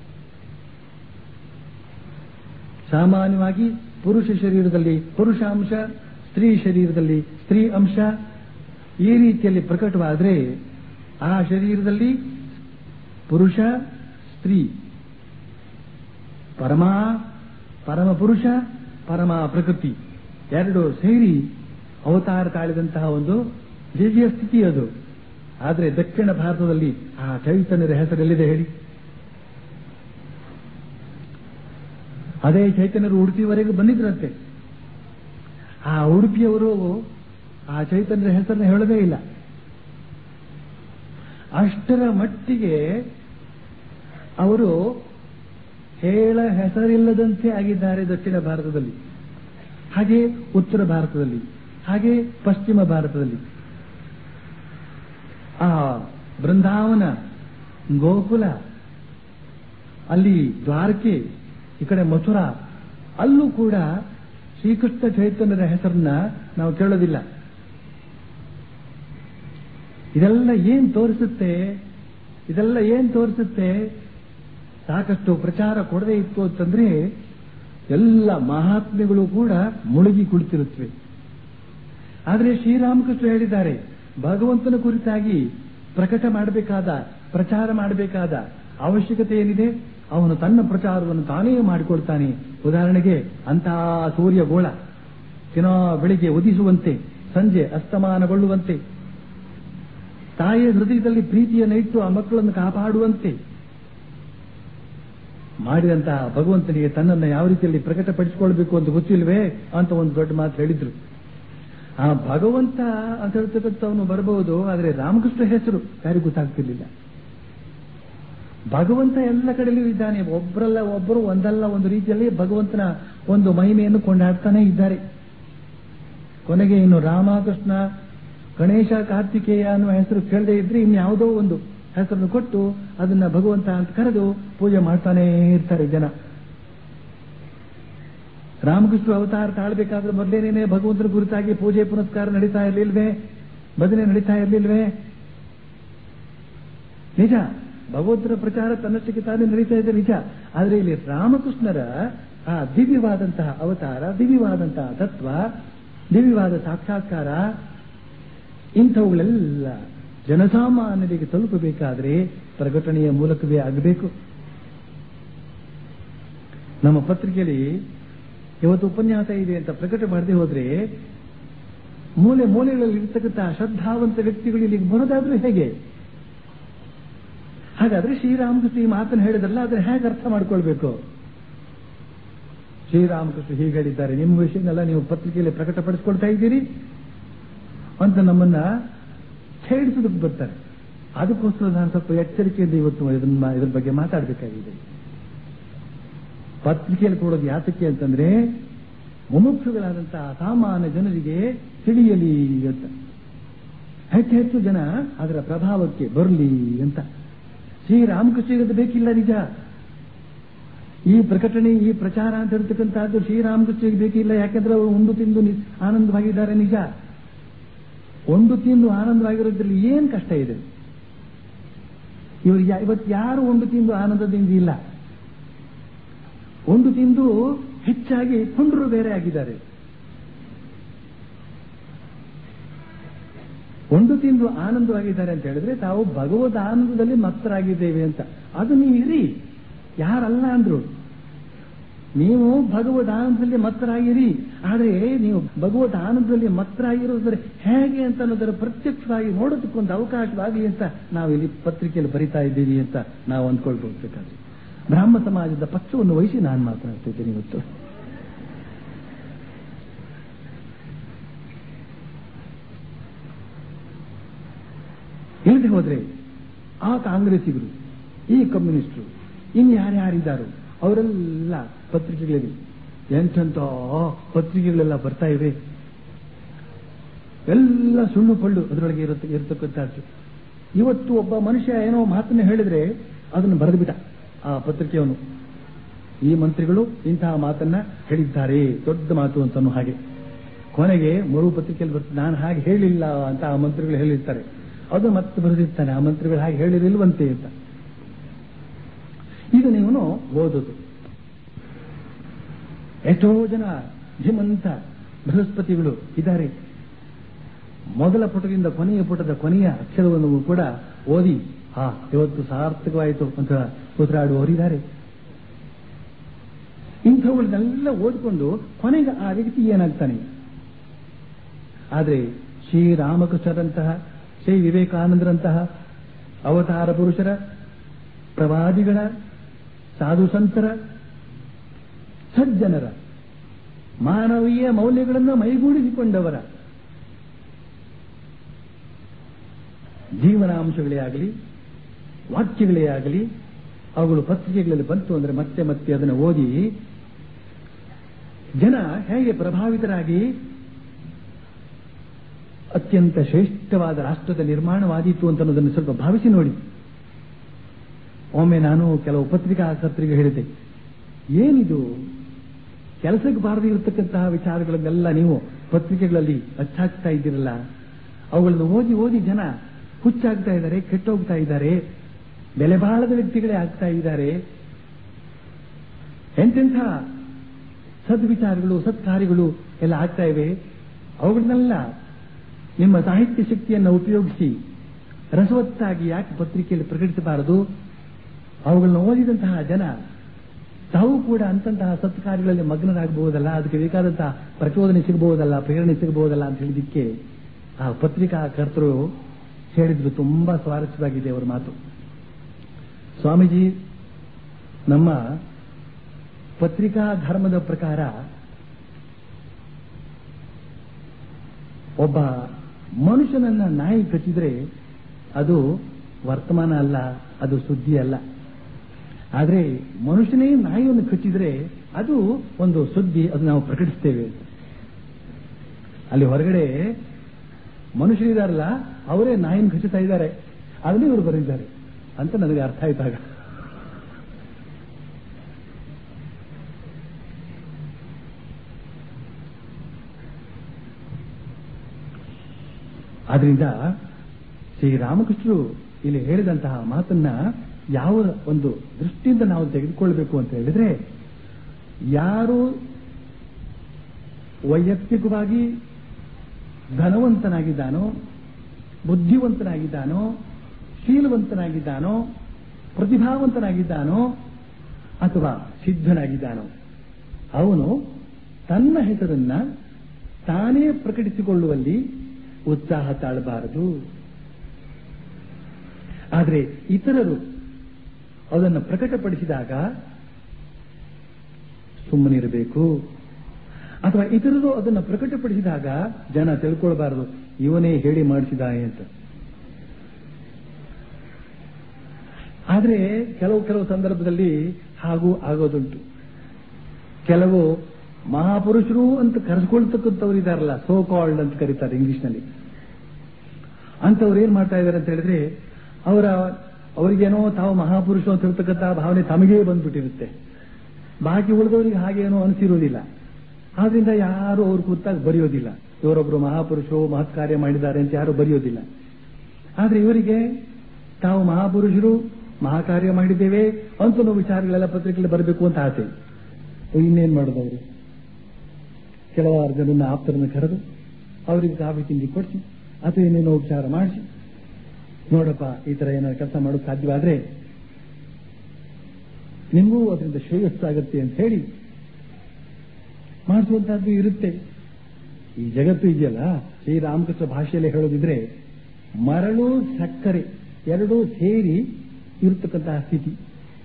ಸಾಮಾನ್ಯವಾಗಿ ಪುರುಷ ಶರೀರದಲ್ಲಿ ಪುರುಷಾಂಶ ಸ್ತ್ರೀ ಶರೀರದಲ್ಲಿ ಸ್ತ್ರೀ ಅಂಶ ಈ ರೀತಿಯಲ್ಲಿ ಪ್ರಕಟವಾದರೆ ಆ ಶರೀರದಲ್ಲಿ ಪುರುಷ ಸ್ತ್ರೀ ಪರಮ ಪರಮ ಪುರುಷ ಪರಮ ಪ್ರಕೃತಿ ಎರಡು ಸೇರಿ ಅವತಾರ ತಾಳಿದಂತಹ ಒಂದು ದಿವ್ಯ ಸ್ಥಿತಿ ಅದು ಆದರೆ ದಕ್ಷಿಣ ಭಾರತದಲ್ಲಿ ಆ ಚೈತನ್ಯದ ಹೆಸರೆಲ್ಲಿದೆ ಹೇಳಿ ಅದೇ ಚೈತನ್ಯರು ಉಡುಪಿವರೆಗೂ ಬಂದಿದ್ರಂತೆ ಆ ಉಡುಪಿಯವರು ಆ ಚೈತನ್ಯದ ಹೆಸರನ್ನ ಹೇಳದೇ ಇಲ್ಲ ಅಷ್ಟರ ಮಟ್ಟಿಗೆ ಅವರು ಹೇಳ ಹೆಸರಿಲ್ಲದಂತೆ ಆಗಿದ್ದಾರೆ ದಕ್ಷಿಣ ಭಾರತದಲ್ಲಿ ಹಾಗೆ ಉತ್ತರ ಭಾರತದಲ್ಲಿ ಹಾಗೆ ಪಶ್ಚಿಮ ಭಾರತದಲ್ಲಿ ಆ ಬೃಂದಾವನ ಗೋಕುಲ ಅಲ್ಲಿ ದ್ವಾರಕೆ ಈ ಕಡೆ ಮಥುರಾ ಅಲ್ಲೂ ಕೂಡ ಶ್ರೀಕೃಷ್ಣ ಚೈತನ್ಯರ ಹೆಸರನ್ನ ನಾವು ಕೇಳೋದಿಲ್ಲ ಇದೆಲ್ಲ ಏನ್ ತೋರಿಸುತ್ತೆ ಇದೆಲ್ಲ ಏನ್ ತೋರಿಸುತ್ತೆ ಸಾಕಷ್ಟು ಪ್ರಚಾರ ಕೊಡದೇ ಇತ್ತು ಅಂತಂದ್ರೆ ಎಲ್ಲ ಮಹಾತ್ಮೆಗಳು ಕೂಡ ಮುಳುಗಿ ಕುಳಿತಿರುತ್ತವೆ ಆದರೆ ಶ್ರೀರಾಮಕೃಷ್ಣ ಹೇಳಿದ್ದಾರೆ ಭಗವಂತನ ಕುರಿತಾಗಿ ಪ್ರಕಟ ಮಾಡಬೇಕಾದ ಪ್ರಚಾರ ಮಾಡಬೇಕಾದ ಅವಶ್ಯಕತೆ ಏನಿದೆ ಅವನು ತನ್ನ ಪ್ರಚಾರವನ್ನು ತಾನೇ ಮಾಡಿಕೊಳ್ತಾನೆ ಉದಾಹರಣೆಗೆ ಅಂತಹ ಸೂರ್ಯ ಗೋಳ ದಿನಾ ಬೆಳಿಗ್ಗೆ ಉದಿಸುವಂತೆ ಸಂಜೆ ಅಸ್ತಮಾನಗೊಳ್ಳುವಂತೆ ತಾಯಿಯ ಹೃದಯದಲ್ಲಿ ಪ್ರೀತಿಯನ್ನು ಇಟ್ಟು ಆ ಮಕ್ಕಳನ್ನು ಕಾಪಾಡುವಂತೆ ಮಾಡಿದಂತಹ ಭಗವಂತನಿಗೆ ತನ್ನನ್ನು ಯಾವ ರೀತಿಯಲ್ಲಿ ಪ್ರಕಟಪಡಿಸಿಕೊಳ್ಬೇಕು ಅಂತ ಗೊತ್ತಿಲ್ವೇ ಅಂತ ಒಂದು ದೊಡ್ಡ ಮಾತು ಹೇಳಿದ್ರು ಆ ಭಗವಂತ ಅಂತ ಹೇಳ್ತಕ್ಕಂಥವನು ಬರಬಹುದು ಆದರೆ ರಾಮಕೃಷ್ಣ ಹೆಸರು ಯಾರಿಗೂ ಗೊತ್ತಾಗ್ತಿರ್ಲಿಲ್ಲ ಭಗವಂತ ಎಲ್ಲ ಕಡೆಯಲ್ಲೂ ಇದ್ದಾನೆ ಒಬ್ಬರಲ್ಲ ಒಬ್ಬರು ಒಂದಲ್ಲ ಒಂದು ರೀತಿಯಲ್ಲಿ ಭಗವಂತನ ಒಂದು ಮಹಿಮೆಯನ್ನು ಕೊಂಡಾಡ್ತಾನೆ ಇದ್ದಾರೆ ಕೊನೆಗೆ ಇನ್ನು ರಾಮಕೃಷ್ಣ ಗಣೇಶ ಕಾರ್ತಿಕೇಯ ಅನ್ನುವ ಹೆಸರು ಕೇಳದೆ ಇದ್ರೆ ಇನ್ಯಾವುದೋ ಒಂದು ಹೆಸರನ್ನು ಕೊಟ್ಟು ಅದನ್ನ ಭಗವಂತ ಅಂತ ಕರೆದು ಪೂಜೆ ಮಾಡ್ತಾನೇ ಇರ್ತಾರೆ ಜನ ರಾಮಕೃಷ್ಣ ಅವತಾರ ತಾಳ್ಬೇಕಾದ್ರೆ ಮೊದಲೇನೇನೆ ಭಗವಂತನ ಕುರಿತಾಗಿ ಪೂಜೆ ಪುನಸ್ಕಾರ ನಡೀತಾ ಇರ್ಲಿಲ್ವೇ ಭಜನೆ ನಡೀತಾ ಇರ್ಲಿಲ್ವೇ ನಿಜ ಭಗವಂತನ ಪ್ರಚಾರ ತನ್ನಷ್ಟಕ್ಕೆ ತಾನೇ ನಡೀತಾ ಇದೆ ನಿಜ ಆದ್ರೆ ಇಲ್ಲಿ ರಾಮಕೃಷ್ಣರ ಆ ದಿವ್ಯವಾದಂತಹ ಅವತಾರ ದಿವ್ಯವಾದಂತಹ ತತ್ವ ದಿವ್ಯವಾದ ಸಾಕ್ಷಾತ್ಕಾರ ಇಂಥವುಗಳೆಲ್ಲ ಜನಸಾಮಾನ್ಯರಿಗೆ ತಲುಪಬೇಕಾದ್ರೆ ಪ್ರಕಟಣೆಯ ಮೂಲಕವೇ ಆಗಬೇಕು ನಮ್ಮ ಪತ್ರಿಕೆಯಲ್ಲಿ ಇವತ್ತು ಉಪನ್ಯಾಸ ಇದೆ ಅಂತ ಪ್ರಕಟ ಮಾಡದೆ ಹೋದ್ರೆ ಮೂಲೆ ಮೂಲೆಗಳಲ್ಲಿ ಇರ್ತಕ್ಕಂತಹ ಶ್ರದ್ಧಾವಂತ ವ್ಯಕ್ತಿಗಳು ಇಲ್ಲಿಗೆ ಬರೋದಾದ್ರೂ ಹೇಗೆ ಹಾಗಾದ್ರೆ ಶ್ರೀರಾಮಕೃಷ್ಣ ಈ ಮಾತನ್ನು ಹೇಳಿದ್ರಲ್ಲ ಅದನ್ನ ಹೇಗೆ ಅರ್ಥ ಮಾಡ್ಕೊಳ್ಬೇಕು ಶ್ರೀರಾಮಕೃಷ್ಣ ಹೀಗೆ ಹೇಳಿದ್ದಾರೆ ನಿಮ್ಮ ವಿಷಯನೆಲ್ಲ ನೀವು ಪತ್ರಿಕೆಯಲ್ಲಿ ಪ್ರಕಟಪಡಿಸ್ಕೊಳ್ತಾ ಇದ್ದೀರಿ ಅಂತ ನಮ್ಮನ್ನ ಛೇಡಿಸೋದಕ್ಕೆ ಬರ್ತಾರೆ ಅದಕ್ಕೋಸ್ಕರ ನಾನು ಸ್ವಲ್ಪ ಎಚ್ಚರಿಕೆಯಿಂದ ಇವತ್ತು ಇದನ್ನ ಇದ್ರ ಬಗ್ಗೆ ಮಾತಾಡಬೇಕಾಗಿದೆ ಪತ್ರಿಕೆಯಲ್ಲಿ ಕೊಡೋದು ಯಾತಕ್ಕೆ ಅಂತಂದ್ರೆ ಮುಮುಕ್ಷುಗಳಾದಂತಹ ಸಾಮಾನ್ಯ ಜನರಿಗೆ ತಿಳಿಯಲಿ ಅಂತ ಹೆಚ್ಚು ಹೆಚ್ಚು ಜನ ಅದರ ಪ್ರಭಾವಕ್ಕೆ ಬರಲಿ ಅಂತ ಶ್ರೀರಾಮಕೃಷ್ಣರಿಗೆ ಬೇಕಿಲ್ಲ ನಿಜ ಈ ಪ್ರಕಟಣೆ ಈ ಪ್ರಚಾರ ಅಂತ ಹೇಳ್ತಕ್ಕಂಥದ್ದು ಶ್ರೀರಾಮಕೃಷ್ಣರಿಗೆ ಬೇಕಿಲ್ಲ ಯಾಕೆಂದ್ರೆ ಅವರು ಉಂಡು ತಿಂದು ನಿ- ಆನಂದವಾಗಿದ್ದಾರೆ ನಿಜ ಒಂದು ತಿಂದು ಆನಂದವಾಗಿರೋದ್ರಲ್ಲಿ ಏನ್ ಕಷ್ಟ ಇದೆ ಇವರು ಇವತ್ತು ಯಾರು ಒಂದು ತಿಂದು ಆನಂದದಿಂದ ಇಲ್ಲ ಒಂದು ತಿಂದು ಹೆಚ್ಚಾಗಿ ಪುಂಡರು ಬೇರೆ ಆಗಿದ್ದಾರೆ ಒಂದು ತಿಂದು ಆನಂದವಾಗಿದ್ದಾರೆ ಅಂತ ಹೇಳಿದ್ರೆ ತಾವು ಭಗವದ್ ಆನಂದದಲ್ಲಿ ಮತ್ತರಾಗಿದ್ದೇವೆ ಅಂತ ಅದು ನೀವು ಇರಿ ಯಾರಲ್ಲ ಅಂದ್ರು ನೀವು ಭಗವದ್ ಆನಂದದಲ್ಲಿ ಮತ್ತರಾಗಿರಿ ಆದರೆ ನೀವು ಭಗವದ್ ಆನಂದದಲ್ಲಿ ಮತ್ತರಾಗಿರೋದ್ರೆ ಹೇಗೆ ಅಂತ ಅನ್ನೋದರ ಪ್ರತ್ಯಕ್ಷವಾಗಿ ನೋಡೋದಕ್ಕೊಂದು ಅವಕಾಶವಾಗಲಿ ಅಂತ ನಾವು ಇಲ್ಲಿ ಪತ್ರಿಕೆಯಲ್ಲಿ ಬರಿತಾ ಇದ್ದೀವಿ ಅಂತ ನಾವು ಅಂದ್ಕೊಳ್ಬಹುದು ಬೇಕಾದ್ರೆ ಬ್ರಾಹ್ಮ ಸಮಾಜದ ಪಕ್ಷವನ್ನು ವಹಿಸಿ ನಾನು ಮಾತನಾಡ್ತಿದ್ದೇನೆ ಇವತ್ತು ಇಲ್ಲದೆ ಹೋದ್ರೆ ಆ ಕಾಂಗ್ರೆಸ್ಸಿಗರು ಈ ಕಮ್ಯುನಿಸ್ಟರು ಇನ್ನು ಯಾರ್ಯಾರಿದ್ದಾರೋ ಅವರೆಲ್ಲ ಪತ್ರಿಕೆಗಳಲ್ಲಿ ಎಂತೆಂತ ಪತ್ರಿಕೆಗಳೆಲ್ಲ ಬರ್ತಾ ಇವೆ ಎಲ್ಲ ಸುಳ್ಳು ಪಳ್ಳು ಅದರೊಳಗೆ ಇರುತ್ತೆ ಇರತಕ್ಕಂಥದ್ದು ಇವತ್ತು ಒಬ್ಬ ಮನುಷ್ಯ ಏನೋ ಮಾತನ್ನು ಹೇಳಿದ್ರೆ ಅದನ್ನು ಬರೆದುಬಿಟ್ಟ ಆ ಪತ್ರಿಕೆಯವನು ಈ ಮಂತ್ರಿಗಳು ಇಂತಹ ಮಾತನ್ನ ಹೇಳಿದ್ದಾರೆ ದೊಡ್ಡ ಮಾತು ಅಂತ ಅನ್ನೋ ಹಾಗೆ ಕೊನೆಗೆ ಮರು ಪತ್ರಿಕೆಯಲ್ಲಿ ಬರ್ತದೆ ನಾನು ಹಾಗೆ ಹೇಳಿಲ್ಲ ಅಂತ ಆ ಮಂತ್ರಿಗಳು ಹೇಳಿರ್ತಾರೆ ಅದು ಮತ್ತೆ ಬರೆದಿರ್ತಾನೆ ಆ ಮಂತ್ರಿಗಳು ಹಾಗೆ ಹೇಳಿರಲಿಲ್ವಂತೆ ಅಂತ ಈಗ ನೀವು ಓದೋದು ಎಷ್ಟೋ ಜನ ಧೀಮಂತ ಬೃಹಸ್ಪತಿಗಳು ಇದ್ದಾರೆ ಮೊದಲ ಪುಟದಿಂದ ಕೊನೆಯ ಪುಟದ ಕೊನೆಯ ಅಕ್ಷರವನ್ನು ಕೂಡ ಓದಿ ಹಾ ಇವತ್ತು ಸಾರ್ಥಕವಾಯಿತು ಅಂತ ಉಸಿರಾಡುವವರಿದ್ದಾರೆ ಇಂಥವುಗಳನ್ನೆಲ್ಲ ಓದಿಕೊಂಡು ಕೊನೆಗೆ ಆ ವ್ಯಕ್ತಿ ಏನಾಗ್ತಾನೆ ಆದರೆ ಶ್ರೀರಾಮಕೃಷ್ಣರಂತಹ ಶ್ರೀ ವಿವೇಕಾನಂದರಂತಹ ಅವತಾರ ಪುರುಷರ ಪ್ರವಾದಿಗಳ ಸಾಧು ಸಂತರ ಸಜ್ಜನರ ಮಾನವೀಯ ಮೌಲ್ಯಗಳನ್ನು ಮೈಗೂಡಿಸಿಕೊಂಡವರ ಜೀವನಾಂಶಗಳೇ ಆಗಲಿ ವಾಕ್ಯಗಳೇ ಆಗಲಿ ಅವುಗಳು ಪತ್ರಿಕೆಗಳಲ್ಲಿ ಬಂತು ಅಂದ್ರೆ ಮತ್ತೆ ಮತ್ತೆ ಅದನ್ನು ಓದಿ ಜನ ಹೇಗೆ ಪ್ರಭಾವಿತರಾಗಿ ಅತ್ಯಂತ ಶ್ರೇಷ್ಠವಾದ ರಾಷ್ಟ್ರದ ನಿರ್ಮಾಣವಾದೀತು ಅಂತ ಅನ್ನೋದನ್ನು ಸ್ವಲ್ಪ ಭಾವಿಸಿ ನೋಡಿ ಒಮ್ಮೆ ನಾನು ಕೆಲವು ಪತ್ರಿಕಾಕರ್ತರಿಗೆ ಹೇಳಿದ್ದೆ ಏನಿದು ಕೆಲಸಕ್ಕೆ ಬಾರದೇ ಇರತಕ್ಕಂತಹ ವಿಚಾರಗಳನ್ನೆಲ್ಲ ನೀವು ಪತ್ರಿಕೆಗಳಲ್ಲಿ ಅಚ್ಚಾಕ್ತಾ ಇದ್ದೀರಲ್ಲ ಅವುಗಳನ್ನು ಓದಿ ಓದಿ ಜನ ಹುಚ್ಚಾಗ್ತಾ ಇದ್ದಾರೆ ಕೆಟ್ಟೋಗ್ತಾ ಇದ್ದಾರೆ ಬೆಲೆ ಬಾಳದ ವ್ಯಕ್ತಿಗಳೇ ಆಗ್ತಾ ಇದ್ದಾರೆ ಎಂತೆಂಥ ಸದ್ವಿಚಾರಗಳು ಸತ್ಕಾರ್ಯಗಳು ಎಲ್ಲ ಆಗ್ತಾ ಇವೆ ಅವುಗಳನ್ನೆಲ್ಲ ನಿಮ್ಮ ಸಾಹಿತ್ಯ ಶಕ್ತಿಯನ್ನು ಉಪಯೋಗಿಸಿ ರಸವತ್ತಾಗಿ ಯಾಕೆ ಪತ್ರಿಕೆಯಲ್ಲಿ ಪ್ರಕಟಿಸಬಾರದು ಅವುಗಳನ್ನು ಓದಿದಂತಹ ಜನ ತಾವು ಕೂಡ ಅಂತಂತಹ ಸತ್ಕಾರ್ಯಗಳಲ್ಲಿ ಮಗ್ನರಾಗಬಹುದಲ್ಲ ಅದಕ್ಕೆ ಬೇಕಾದಂತಹ ಪ್ರಚೋದನೆ ಸಿಗಬಹುದಲ್ಲ ಪ್ರೇರಣೆ ಸಿಗಬಹುದಲ್ಲ ಅಂತ ಹೇಳಿದಕ್ಕೆ ಆ ಪತ್ರಿಕಾ ಕರ್ತರು ಹೇಳಿದ್ರು ತುಂಬಾ ಸ್ವಾರಸ್ಯವಾಗಿದೆ ಅವರ ಮಾತು ಸ್ವಾಮೀಜಿ ನಮ್ಮ ಪತ್ರಿಕಾ ಧರ್ಮದ ಪ್ರಕಾರ ಒಬ್ಬ ಮನುಷ್ಯನನ್ನ ನಾಯಿ ಕಚ್ಚಿದ್ರೆ ಅದು ವರ್ತಮಾನ ಅಲ್ಲ ಅದು ಸುದ್ದಿ ಅಲ್ಲ ಆದ್ರೆ ಮನುಷ್ಯನೇ ನಾಯಿಯನ್ನು ಕಚ್ಚಿದ್ರೆ ಅದು ಒಂದು ಸುದ್ದಿ ಅದು ನಾವು ಪ್ರಕಟಿಸ್ತೇವೆ ಅಲ್ಲಿ ಹೊರಗಡೆ ಮನುಷ್ಯರಿದಾರಲ್ಲ ಅವರೇ ನಾಯಿನ ಕಚ್ಚುತ್ತಾ ಇದ್ದಾರೆ ಅದನ್ನೇ ಇವರು ಬರೆದಿದ್ದಾರೆ ಅಂತ ನನಗೆ ಅರ್ಥ ಆಯ್ತಾಗ ಆದ್ರಿಂದ ಶ್ರೀರಾಮಕೃಷ್ಣರು ಇಲ್ಲಿ ಹೇಳಿದಂತಹ ಮಾತನ್ನ ಯಾವ ಒಂದು ದೃಷ್ಟಿಯಿಂದ ನಾವು ತೆಗೆದುಕೊಳ್ಬೇಕು ಅಂತ ಹೇಳಿದ್ರೆ ಯಾರು ವೈಯಕ್ತಿಕವಾಗಿ ಧನವಂತನಾಗಿದ್ದಾನೋ ಬುದ್ಧಿವಂತನಾಗಿದ್ದಾನೋ ಶೀಲವಂತನಾಗಿದ್ದಾನೋ ಪ್ರತಿಭಾವಂತನಾಗಿದ್ದಾನೋ ಅಥವಾ ಸಿದ್ಧನಾಗಿದ್ದಾನೋ ಅವನು ತನ್ನ ಹೆಸರನ್ನ ತಾನೇ ಪ್ರಕಟಿಸಿಕೊಳ್ಳುವಲ್ಲಿ ಉತ್ಸಾಹ ತಾಳಬಾರದು ಆದರೆ ಇತರರು ಅದನ್ನು ಪ್ರಕಟಪಡಿಸಿದಾಗ ಸುಮ್ಮನಿರಬೇಕು ಅಥವಾ ಇತರರು ಅದನ್ನು ಪ್ರಕಟಪಡಿಸಿದಾಗ ಜನ ತಿಳ್ಕೊಳ್ಬಾರದು ಇವನೇ ಹೇಳಿ ಮಾಡಿಸಿದ ಅಂತ ಆದ್ರೆ ಕೆಲವು ಕೆಲವು ಸಂದರ್ಭದಲ್ಲಿ ಹಾಗೂ ಆಗೋದುಂಟು ಕೆಲವು ಮಹಾಪುರುಷರು ಅಂತ ಕರೆಸ್ಕೊಳ್ತಕ್ಕಂಥವ್ರು ಇದಾರಲ್ಲ ಸೋ ಕಾಲ್ಡ್ ಅಂತ ಕರೀತಾರೆ ಇಂಗ್ಲಿಷ್ನಲ್ಲಿ ಅಂತವ್ರು ಏನ್ ಮಾಡ್ತಾ ಇದ್ದಾರೆ ಅಂತ ಹೇಳಿದ್ರೆ ಅವರ ಅವರಿಗೇನೋ ತಾವು ಮಹಾಪುರುಷ ಅಂತ ಹೇಳ್ತಕ್ಕಂಥ ಭಾವನೆ ತಮಗೇ ಬಂದ್ಬಿಟ್ಟಿರುತ್ತೆ ಬಾಕಿ ಉಳಿದವರಿಗೆ ಹಾಗೇನೋ ಅನಿಸಿರೋದಿಲ್ಲ ಆದ್ರಿಂದ ಯಾರು ಅವ್ರ ಕುತ್ತಾಗ ಬರೆಯೋದಿಲ್ಲ ಇವರೊಬ್ರು ಮಹಾಪುರುಷರು ಮಹತ್ ಕಾರ್ಯ ಮಾಡಿದ್ದಾರೆ ಅಂತ ಯಾರು ಬರೆಯೋದಿಲ್ಲ ಆದ್ರೆ ಇವರಿಗೆ ತಾವು ಮಹಾಪುರುಷರು ಮಹಾಕಾರ್ಯ ಮಾಡಿದ್ದೇವೆ ಅಂತ ವಿಚಾರಗಳೆಲ್ಲ ಪತ್ರಿಕೆಯಲ್ಲಿ ಬರಬೇಕು ಅಂತ ಆಸೆ ಇನ್ನೇನ್ ಮಾಡೋದು ಅವರು ಕೆಲವಾರು ಜನರನ್ನ ಆಪ್ತರನ್ನ ಕರೆದು ಅವರಿಗೆ ಕಾಫಿ ತಿಂಡಿ ಕೊಡಿಸಿ ಅಥವಾ ಏನೇನೋ ಉಪಚಾರ ಮಾಡಿಸಿ ನೋಡಪ್ಪ ಈ ತರ ಏನಾದ್ರು ಕೆಲಸ ಮಾಡೋಕೆ ಸಾಧ್ಯವಾದ್ರೆ ನಿಮಗೂ ಅದರಿಂದ ಶ್ರೇಯಸ್ಸಾಗತ್ತೆ ಅಂತ ಹೇಳಿ ಮಾಡಿಸುವಂತಹದ್ದು ಇರುತ್ತೆ ಈ ಜಗತ್ತು ಇದೆಯಲ್ಲ ಶ್ರೀರಾಮಕೃಷ್ಣ ಭಾಷೆಯಲ್ಲಿ ಹೇಳೋದಿದ್ರೆ ಮರಳು ಸಕ್ಕರೆ ಎರಡೂ ಸೇರಿ ಇರತಕ್ಕಂತಹ ಸ್ಥಿತಿ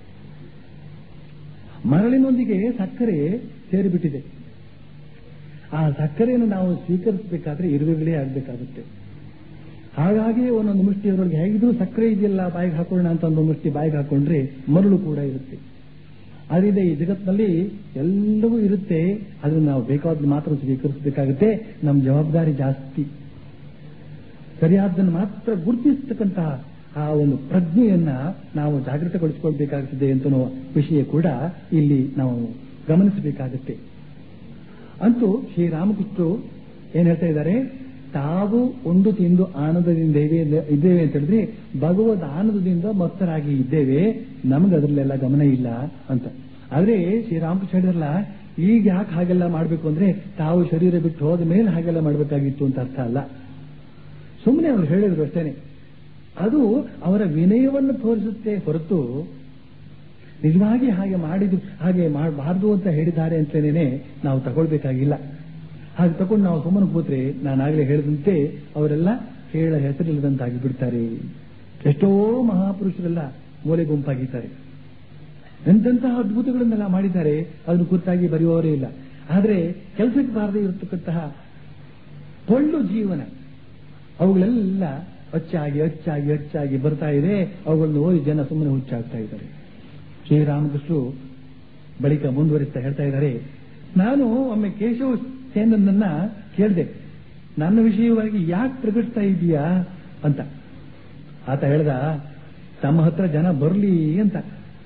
ಮರಳಿನೊಂದಿಗೆ ಸಕ್ಕರೆ ಸೇರಿಬಿಟ್ಟಿದೆ ಆ ಸಕ್ಕರೆಯನ್ನು ನಾವು ಸ್ವೀಕರಿಸಬೇಕಾದ್ರೆ ಇರುವೆಗಳೇ ಆಗಬೇಕಾಗುತ್ತೆ ಹಾಗಾಗಿ ಒಂದೊಂದು ಮುಷ್ಟಿ ಅವರೊಳಗೆ ಹೇಗಿದ್ರು ಸಕ್ಕರೆ ಇದೆಯಲ್ಲ ಬಾಯಿಗೆ ಹಾಕೊಳ್ಳೋಣ ಅಂತ ಒಂದು ಮುಷ್ಟಿ ಬಾಯಿಗೆ ಹಾಕೊಂಡ್ರೆ ಮರಳು ಕೂಡ ಇರುತ್ತೆ ಅದರಿಂದ ಈ ಜಗತ್ತಿನಲ್ಲಿ ಎಲ್ಲವೂ ಇರುತ್ತೆ ಅದನ್ನು ನಾವು ಬೇಕಾದ ಮಾತ್ರ ಸ್ವೀಕರಿಸಬೇಕಾಗುತ್ತೆ ನಮ್ಮ ಜವಾಬ್ದಾರಿ ಜಾಸ್ತಿ ಸರಿಯಾದ್ದನ್ನು ಮಾತ್ರ ಗುರುತಿಸತಕ್ಕಂತಹ ಆ ಒಂದು ಪ್ರಜ್ಞೆಯನ್ನ ನಾವು ಜಾಗೃತಗೊಳಿಸಿಕೊಳ್ಬೇಕಾಗುತ್ತದೆ ಅಂತ ವಿಷಯ ಕೂಡ ಇಲ್ಲಿ ನಾವು ಗಮನಿಸಬೇಕಾಗುತ್ತೆ ಅಂತೂ ಶ್ರೀರಾಮಕೃಷ್ಣರು ಏನ್ ಹೇಳ್ತಾ ಇದ್ದಾರೆ ತಾವು ಒಂದು ತಿಂದು ಆನಂದದಿಂದ ಇದ್ದೇವೆ ಅಂತ ಹೇಳಿದ್ರೆ ಭಗವದ್ ಆನಂದದಿಂದ ಮತ್ತರಾಗಿ ಇದ್ದೇವೆ ನಮ್ಗೆ ಅದರಲ್ಲೆಲ್ಲ ಗಮನ ಇಲ್ಲ ಅಂತ ಆದ್ರೆ ಶ್ರೀರಾಮಕೃಷ್ಣ ಹೇಳಿದ್ರಲ್ಲ ಈಗ ಯಾಕೆ ಹಾಗೆಲ್ಲ ಮಾಡಬೇಕು ಅಂದ್ರೆ ತಾವು ಶರೀರ ಬಿಟ್ಟು ಹೋದ ಮೇಲೆ ಹಾಗೆಲ್ಲ ಮಾಡಬೇಕಾಗಿತ್ತು ಅಂತ ಅರ್ಥ ಅಲ್ಲ ಸುಮ್ಮನೆ ಅವ್ರು ಹೇಳಿದ್ರು ಅಷ್ಟೇನೆ ಅದು ಅವರ ವಿನಯವನ್ನು ತೋರಿಸುತ್ತೆ ಹೊರತು ನಿಜವಾಗಿ ಹಾಗೆ ಮಾಡಿದ್ದು ಹಾಗೆ ಮಾಡಬಾರ್ದು ಅಂತ ಹೇಳಿದ್ದಾರೆ ಅಂತಲೇ ನಾವು ತಗೊಳ್ಬೇಕಾಗಿಲ್ಲ ಹಾಗೆ ತಗೊಂಡು ನಾವು ಸುಮ್ಮನೆ ಕೂತ್ರೆ ನಾನಾಗಲೇ ಹೇಳಿದಂತೆ ಅವರೆಲ್ಲ ಹೇಳ ಹೆಸರಿಲ್ಲದಂತಾಗಿ ಬಿಡ್ತಾರೆ ಎಷ್ಟೋ ಮಹಾಪುರುಷರೆಲ್ಲ ಮೂಲೆ ಗುಂಪಾಗಿದ್ದಾರೆ ಎಂತೆಂತಹ ಅದ್ಭುತಗಳನ್ನೆಲ್ಲ ಮಾಡಿದ್ದಾರೆ ಅದನ್ನು ಕುರಿತಾಗಿ ಬರೆಯುವವರೇ ಇಲ್ಲ ಆದ್ರೆ ಕೆಲಸಕ್ಕೆ ಬಾರದೇ ಇರತಕ್ಕಂತಹ ಪೊಳ್ಳು ಜೀವನ ಅವುಗಳೆಲ್ಲ ಅಚ್ಚಾಗಿ ಅಚ್ಚಾಗಿ ಅಚ್ಚಾಗಿ ಬರ್ತಾ ಇದೆ ಅವುಗಳನ್ನು ಓದಿ ಜನ ಸುಮ್ಮನೆ ಹುಚ್ಚಾಗ್ತಾ ಇದ್ದಾರೆ ಶ್ರೀರಾಮಕೃಷ್ಣರು ಬಳಿಕ ಮುಂದುವರಿಸ್ತಾ ಹೇಳ್ತಾ ಇದ್ದಾರೆ ನಾನು ಒಮ್ಮೆ ಕೇಶವ ಸೇನನ್ನ ಕೇಳಿದೆ ನನ್ನ ವಿಷಯವಾಗಿ ಯಾಕೆ ಪ್ರಕಟಿಸ್ತಾ ಇದೀಯಾ ಅಂತ ಆತ ಹೇಳ್ದ ತಮ್ಮ ಹತ್ರ ಜನ ಬರಲಿ ಅಂತ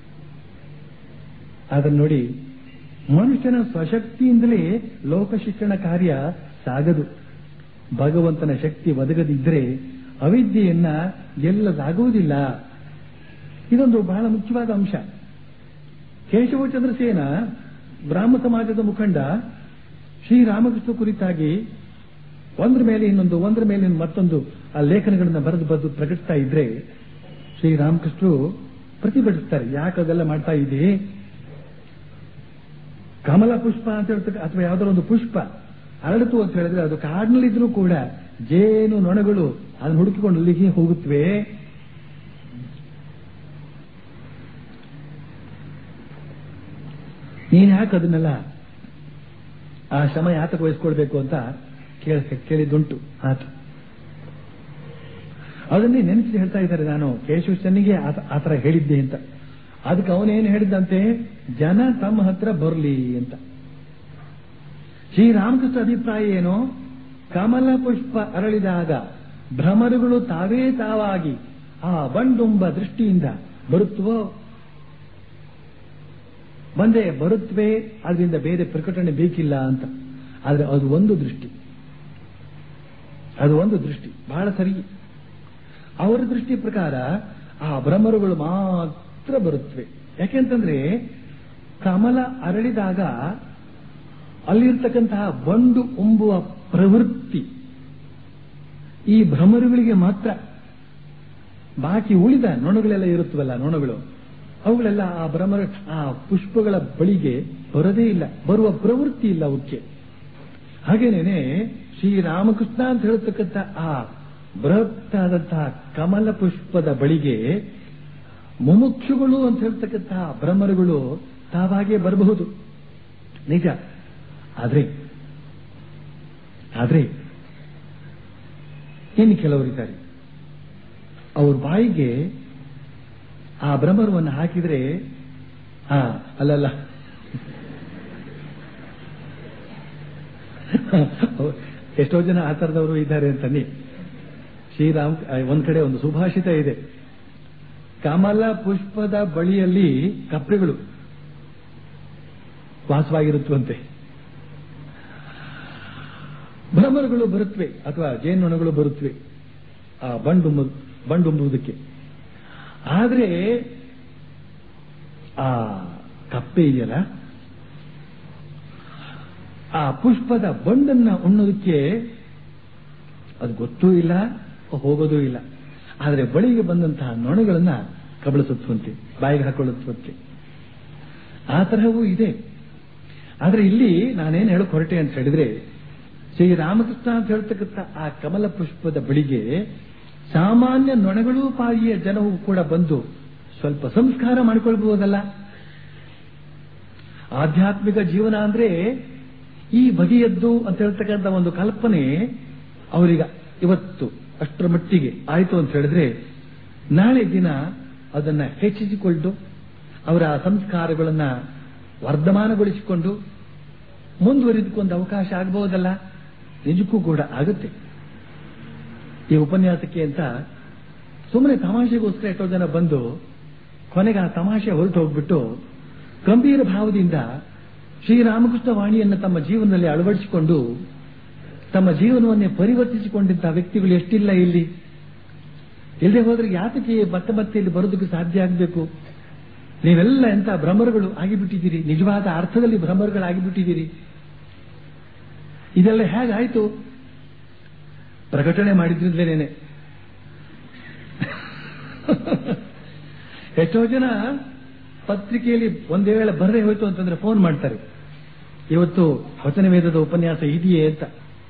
ಅದನ್ನು ನೋಡಿ ಮನುಷ್ಯನ ಸ್ವಶಕ್ತಿಯಿಂದಲೇ ಲೋಕ ಶಿಕ್ಷಣ ಕಾರ್ಯ ಸಾಗದು ಭಗವಂತನ ಶಕ್ತಿ ಒದಗದಿದ್ರೆ ಅವಿದ್ಯೆಯನ್ನ ಗೆಲ್ಲದಾಗುವುದಿಲ್ಲ ಇದೊಂದು ಬಹಳ ಮುಖ್ಯವಾದ ಅಂಶ ಕೇಶವ ಚಂದ್ರಸೇನ ಬ್ರಾಹ್ಮ ಸಮಾಜದ ಮುಖಂಡ ಶ್ರೀರಾಮಕೃಷ್ಣ ಕುರಿತಾಗಿ ಒಂದ್ರ ಮೇಲೆ ಇನ್ನೊಂದು ಒಂದ್ರ ಮೇಲೆ ಇನ್ನೊಂದು ಮತ್ತೊಂದು ಆ ಲೇಖನಗಳನ್ನ ಬರೆದು ಬರೆದು ಪ್ರಕಟಿಸ್ತಾ ಇದ್ರೆ ಶ್ರೀರಾಮಕೃಷ್ಣರು ಪ್ರತಿಭಟಿಸ್ತಾರೆ ಯಾಕೆ ಅದೆಲ್ಲ ಮಾಡ್ತಾ ಇದೆ ಕಮಲ ಪುಷ್ಪ ಅಂತ ಹೇಳ್ತಕ್ಕ ಅಥವಾ ಯಾವ್ದಾರ ಒಂದು ಪುಷ್ಪ ಅರಳಿತು ಅಂತ ಹೇಳಿದ್ರೆ ಅದು ಕಾಡಿನಲ್ಲಿದ್ರೂ ಕೂಡ ಜೇನು ನೊಣಗಳು ಅದನ್ನ ಹುಡುಕಿಕೊಂಡು ಅಲ್ಲಿಗೆ ಹೋಗುತ್ತವೆ ನೀನ್ ಯಾಕೆ ಅದನ್ನೆಲ್ಲ ಆ ಶ್ರಮ ಯಾತಕ್ಕೆ ವಹಿಸ್ಕೊಳ್ಬೇಕು ಅಂತ ಕೇಳ ಕೇಳಿದ್ದುಂಟು ಆತ ಅದನ್ನೇ ನೆನೆಸಿ ಹೇಳ್ತಾ ಇದ್ದಾರೆ ನಾನು ಕೇಶವ ಚೆನ್ನಿಗೆ ಆ ತರ ಹೇಳಿದ್ದೆ ಅಂತ ಅದಕ್ಕೆ ಅವನೇನು ಹೇಳಿದಂತೆ ಜನ ತಮ್ಮ ಹತ್ರ ಬರಲಿ ಅಂತ ಶ್ರೀರಾಮಕೃಷ್ಣ ಅಭಿಪ್ರಾಯ ಏನು ಕಮಲ ಪುಷ್ಪ ಅರಳಿದಾಗ ಭ್ರಮರುಗಳು ತಾವೇ ತಾವಾಗಿ ಆ ಬಂಡುಂಬ ದೃಷ್ಟಿಯಿಂದ ಬರುತ್ತವೋ ಬಂದೇ ಬರುತ್ತವೆ ಅದರಿಂದ ಬೇರೆ ಪ್ರಕಟಣೆ ಬೇಕಿಲ್ಲ ಅಂತ ಆದ್ರೆ ಅದು ಒಂದು ದೃಷ್ಟಿ ಅದು ಒಂದು ದೃಷ್ಟಿ ಬಹಳ ಸರಿ ಅವರ ದೃಷ್ಟಿ ಪ್ರಕಾರ ಆ ಭ್ರಮರುಗಳು ಮಾತ್ರ ಬರುತ್ತವೆ ಯಾಕೆಂತಂದ್ರೆ ಕಮಲ ಅರಳಿದಾಗ ಅಲ್ಲಿರ್ತಕ್ಕಂತಹ ಬಂಡು ಉಂಬುವ ಪ್ರವೃತ್ತಿ ಈ ಭ್ರಮರುಗಳಿಗೆ ಮಾತ್ರ ಬಾಕಿ ಉಳಿದ ನೊಣಗಳೆಲ್ಲ ಇರುತ್ತವಲ್ಲ ನೊಣಗಳು ಅವುಗಳೆಲ್ಲ ಆ ಭ್ರಮರ ಆ ಪುಷ್ಪಗಳ ಬಳಿಗೆ ಬರದೇ ಇಲ್ಲ ಬರುವ ಪ್ರವೃತ್ತಿ ಇಲ್ಲ ಅವಕ್ಕೆ ಹಾಗೇನೇನೆ ಶ್ರೀರಾಮಕೃಷ್ಣ ಅಂತ ಹೇಳ್ತಕ್ಕಂಥ ಆ ಬೃಹತ್ತಾದಂತಹ ಕಮಲ ಪುಷ್ಪದ ಬಳಿಗೆ ಮುಮುಕ್ಷುಗಳು ಅಂತ ಹೇಳ್ತಕ್ಕಂತಹ ಭ್ರಮರುಗಳು ತಾವಾಗೇ ಬರಬಹುದು ನಿಜ ಆದ್ರೆ ಆದ್ರೆ ಇನ್ನು ಕೆಲವರಿದ್ದಾರೆ ಅವ್ರ ಬಾಯಿಗೆ ಆ ಭ್ರಮರವನ್ನು ಹಾಕಿದ್ರೆ ಆ ಅಲ್ಲಲ್ಲ ಎಷ್ಟೋ ಜನ ಆ ಥರದವರು ಇದ್ದಾರೆ ಅಂತನ್ನಿ ಶ್ರೀರಾಮ್ ಒಂದ್ ಕಡೆ ಒಂದು ಸುಭಾಷಿತ ಇದೆ ಕಮಲ ಪುಷ್ಪದ ಬಳಿಯಲ್ಲಿ ಕಪ್ಪೆಗಳು ವಾಸವಾಗಿರುತ್ತವಂತೆ ಭ್ರಮರಗಳು ಬರುತ್ತವೆ ಅಥವಾ ಜೇನುನೊಣಗಳು ಬರುತ್ತವೆ ಆ ಬಂಡುಂಬ ಬಂಡುಂಬುವುದಕ್ಕೆ ಆದ್ರೆ ಆ ಕಪ್ಪೆ ಇದೆಯಲ್ಲ ಆ ಪುಷ್ಪದ ಬಂಡನ್ನ ಉಣ್ಣೋದಕ್ಕೆ ಅದು ಗೊತ್ತೂ ಇಲ್ಲ ಹೋಗೋದೂ ಇಲ್ಲ ಆದರೆ ಬಳಿಗೆ ಬಂದಂತಹ ನೊಣಗಳನ್ನ ಕಬಳಿಸುತ್ತವಂತೆ ಬಾಯಿಗೆ ಹಾಕೊಳ್ಳುತ್ತವಂತೆ ಆ ತರಹವೂ ಇದೆ ಆದ್ರೆ ಇಲ್ಲಿ ನಾನೇನು ಹೇಳಕ್ ಹೊರಟೆ ಅಂತ ಹೇಳಿದ್ರೆ ಶ್ರೀರಾಮಕೃಷ್ಣ ಅಂತ ಹೇಳ್ತಕ್ಕಂಥ ಆ ಕಮಲ ಪುಷ್ಪದ ಬಳಿಗೆ ಸಾಮಾನ್ಯ ನೊಣಗಳೂ ಪಾಯಿಯ ಜನವು ಕೂಡ ಬಂದು ಸ್ವಲ್ಪ ಸಂಸ್ಕಾರ ಮಾಡಿಕೊಳ್ಬಹುದಲ್ಲ ಆಧ್ಯಾತ್ಮಿಕ ಜೀವನ ಅಂದ್ರೆ ಈ ಬಗೆಯದ್ದು ಅಂತ ಹೇಳ್ತಕ್ಕಂಥ ಒಂದು ಕಲ್ಪನೆ ಅವರಿಗೆ ಇವತ್ತು ಅಷ್ಟರ ಮಟ್ಟಿಗೆ ಆಯಿತು ಅಂತ ಹೇಳಿದ್ರೆ ನಾಳೆ ದಿನ ಅದನ್ನ ಹೆಚ್ಚಿಸಿಕೊಂಡು ಅವರ ಸಂಸ್ಕಾರಗಳನ್ನ ವರ್ಧಮಾನಗೊಳಿಸಿಕೊಂಡು ಮುಂದುವರಿದುಕೊಂಡು ಅವಕಾಶ ಆಗಬಹುದಲ್ಲ ನಿಜಕ್ಕೂ ಕೂಡ ಆಗುತ್ತೆ ಈ ಉಪನ್ಯಾಸಕ್ಕೆ ಅಂತ ಸುಮ್ಮನೆ ತಮಾಷೆಗೋಸ್ಕರ ಎಷ್ಟೋ ಜನ ಬಂದು ಕೊನೆಗೆ ಆ ತಮಾಷೆ ಹೊರಟು ಹೋಗ್ಬಿಟ್ಟು ಗಂಭೀರ ಭಾವದಿಂದ ಶ್ರೀರಾಮಕೃಷ್ಣ ವಾಣಿಯನ್ನು ತಮ್ಮ ಜೀವನದಲ್ಲಿ ಅಳವಡಿಸಿಕೊಂಡು ತಮ್ಮ ಜೀವನವನ್ನೇ ಪರಿವರ್ತಿಸಿಕೊಂಡಿದ್ದ ವ್ಯಕ್ತಿಗಳು ಎಷ್ಟಿಲ್ಲ ಇಲ್ಲಿ ಇಲ್ಲದೆ ಹೋದ್ರೆ ಯಾತಕ್ಕೆ ಮತ್ತೆ ಮತ್ತೆ ಇಲ್ಲಿ ಬರೋದಕ್ಕೆ ಸಾಧ್ಯ ಆಗಬೇಕು ನೀವೆಲ್ಲ ಎಂತ ಭ್ರಮರುಗಳು ಆಗಿಬಿಟ್ಟಿದ್ದೀರಿ ನಿಜವಾದ ಅರ್ಥದಲ್ಲಿ ಭ್ರಮರುಗಳಾಗಿಬಿಟ್ಟಿದ್ದೀರಿ ಇದೆಲ್ಲ ಹೇಗಾಯ್ತು ಪ್ರಕಟಣೆ ಮಾಡಿದ್ರಿಂದಲೇನೆ ಎಷ್ಟೋ ಜನ ಪತ್ರಿಕೆಯಲ್ಲಿ ಒಂದೇ ವೇಳೆ ಬರದೇ ಹೋಯ್ತು ಅಂತಂದ್ರೆ ಫೋನ್ ಮಾಡ್ತಾರೆ ಇವತ್ತು ವಚನ ವೇದದ ಉಪನ್ಯಾಸ ಇದೆಯೇ ಅಂತ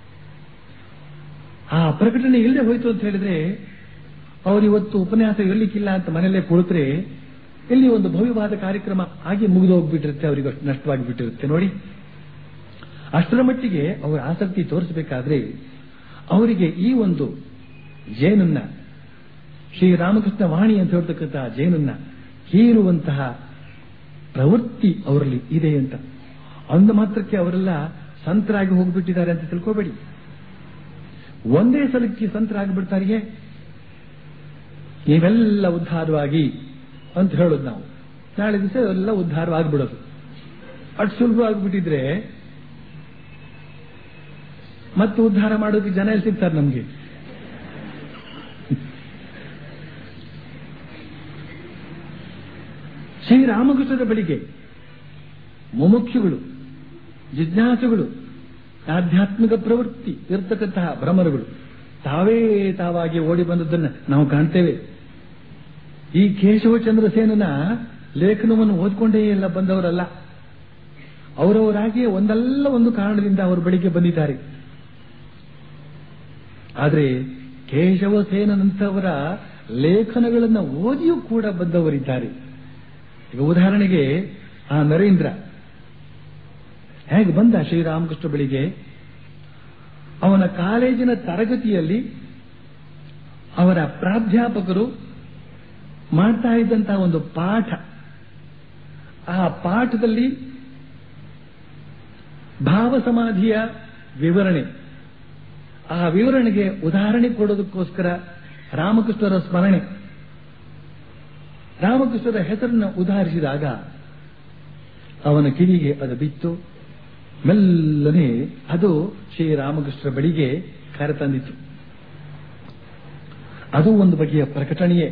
ಆ ಪ್ರಕಟಣೆ ಇಲ್ಲದೆ ಹೋಯ್ತು ಅಂತ ಹೇಳಿದ್ರೆ ಅವ್ರು ಇವತ್ತು ಉಪನ್ಯಾಸ ಇರಲಿಕ್ಕಿಲ್ಲ ಅಂತ ಮನೆಯಲ್ಲೇ ಕುಳಿತರೆ ಇಲ್ಲಿ ಒಂದು ಭವ್ಯವಾದ ಕಾರ್ಯಕ್ರಮ ಆಗಿ ಮುಗಿದು ಹೋಗ್ಬಿಟ್ಟಿರುತ್ತೆ ಅವರಿಗೆ ಅಷ್ಟು ನಷ್ಟವಾಗಿ ಬಿಟ್ಟಿರುತ್ತೆ ನೋಡಿ ಅಷ್ಟರ ಮಟ್ಟಿಗೆ ಅವರ ಆಸಕ್ತಿ ತೋರಿಸಬೇಕಾದ್ರೆ ಅವರಿಗೆ ಈ ಒಂದು ಜೇನನ್ನ ಶ್ರೀರಾಮಕೃಷ್ಣ ವಾಣಿ ಅಂತ ಹೇಳ್ತಕ್ಕಂತಹ ಜೇನನ್ನ ಹೀರುವಂತಹ ಪ್ರವೃತ್ತಿ ಅವರಲ್ಲಿ ಇದೆ ಅಂತ ಅಂದ ಮಾತ್ರಕ್ಕೆ ಅವರೆಲ್ಲ ಸಂತರಾಗಿ ಹೋಗ್ಬಿಟ್ಟಿದ್ದಾರೆ ಅಂತ ತಿಳ್ಕೋಬೇಡಿ ಒಂದೇ ಸಲಕ್ಕೆ ಸಂತರಾಗಿಬಿಡ್ತಾರಿಗೆ ನೀವೆಲ್ಲ ಉದ್ಧಾರವಾಗಿ ಅಂತ ಹೇಳೋದು ನಾವು ನಾಳೆ ದಿವಸ ಎಲ್ಲ ಉದ್ಧಾರವಾಗಿಬಿಡೋದು ಅಷ್ಟು ಸುಲಭವಾಗಿಬಿಟ್ಟಿದ್ರೆ ಮತ್ತೆ ಉದ್ಧಾರ ಮಾಡೋದಕ್ಕೆ ಜನ ಎಲ್ಲಿ ಸಿಗ್ತಾರೆ ನಮಗೆ ಶ್ರೀರಾಮಕೃಷ್ಣರ ಬಳಿಗೆ ಮುಮುಕ್ಷುಗಳು ಜಿಜ್ಞಾಸುಗಳು ಆಧ್ಯಾತ್ಮಿಕ ಪ್ರವೃತ್ತಿ ಇರತಕ್ಕಂತಹ ಭ್ರಮರುಗಳು ತಾವೇ ತಾವಾಗಿ ಓಡಿ ಬಂದದ್ದನ್ನು ನಾವು ಕಾಣ್ತೇವೆ ಈ ಕೇಶವಚಂದ್ರಸೇನನ ಲೇಖನವನ್ನು ಓದ್ಕೊಂಡೇ ಎಲ್ಲ ಬಂದವರಲ್ಲ ಅವರವರಾಗಿಯೇ ಒಂದಲ್ಲ ಒಂದು ಕಾರಣದಿಂದ ಅವರು ಬಳಿಗೆ ಬಂದಿದ್ದಾರೆ ಆದರೆ ಕೇಶವಸೇನಂತವರ ಲೇಖನಗಳನ್ನು ಓದಿಯೂ ಕೂಡ ಬಂದವರಿದ್ದಾರೆ ಈಗ ಉದಾಹರಣೆಗೆ ಆ ನರೇಂದ್ರ ಹೇಗೆ ಬಂದ ಶ್ರೀರಾಮಕೃಷ್ಣ ಬಳಿಗೆ ಅವನ ಕಾಲೇಜಿನ ತರಗತಿಯಲ್ಲಿ ಅವರ ಪ್ರಾಧ್ಯಾಪಕರು ಮಾಡ್ತಾ ಇದ್ದಂತಹ ಒಂದು ಪಾಠ ಆ ಪಾಠದಲ್ಲಿ ಭಾವ ಸಮಾಧಿಯ ವಿವರಣೆ ಆ ವಿವರಣೆಗೆ ಉದಾಹರಣೆ ಕೊಡೋದಕ್ಕೋಸ್ಕರ ರಾಮಕೃಷ್ಣರ ಸ್ಮರಣೆ ರಾಮಕೃಷ್ಣರ ಹೆಸರನ್ನು ಉದಾಹರಿಸಿದಾಗ ಅವನ ಕಿವಿಗೆ ಅದು ಬಿತ್ತು ಮೆಲ್ಲನೆ ಅದು ಶ್ರೀರಾಮಕೃಷ್ಣರ ಬಳಿಗೆ ಕರೆತಂದಿತು ಅದು ಒಂದು ಬಗೆಯ ಪ್ರಕಟಣೆಯೇ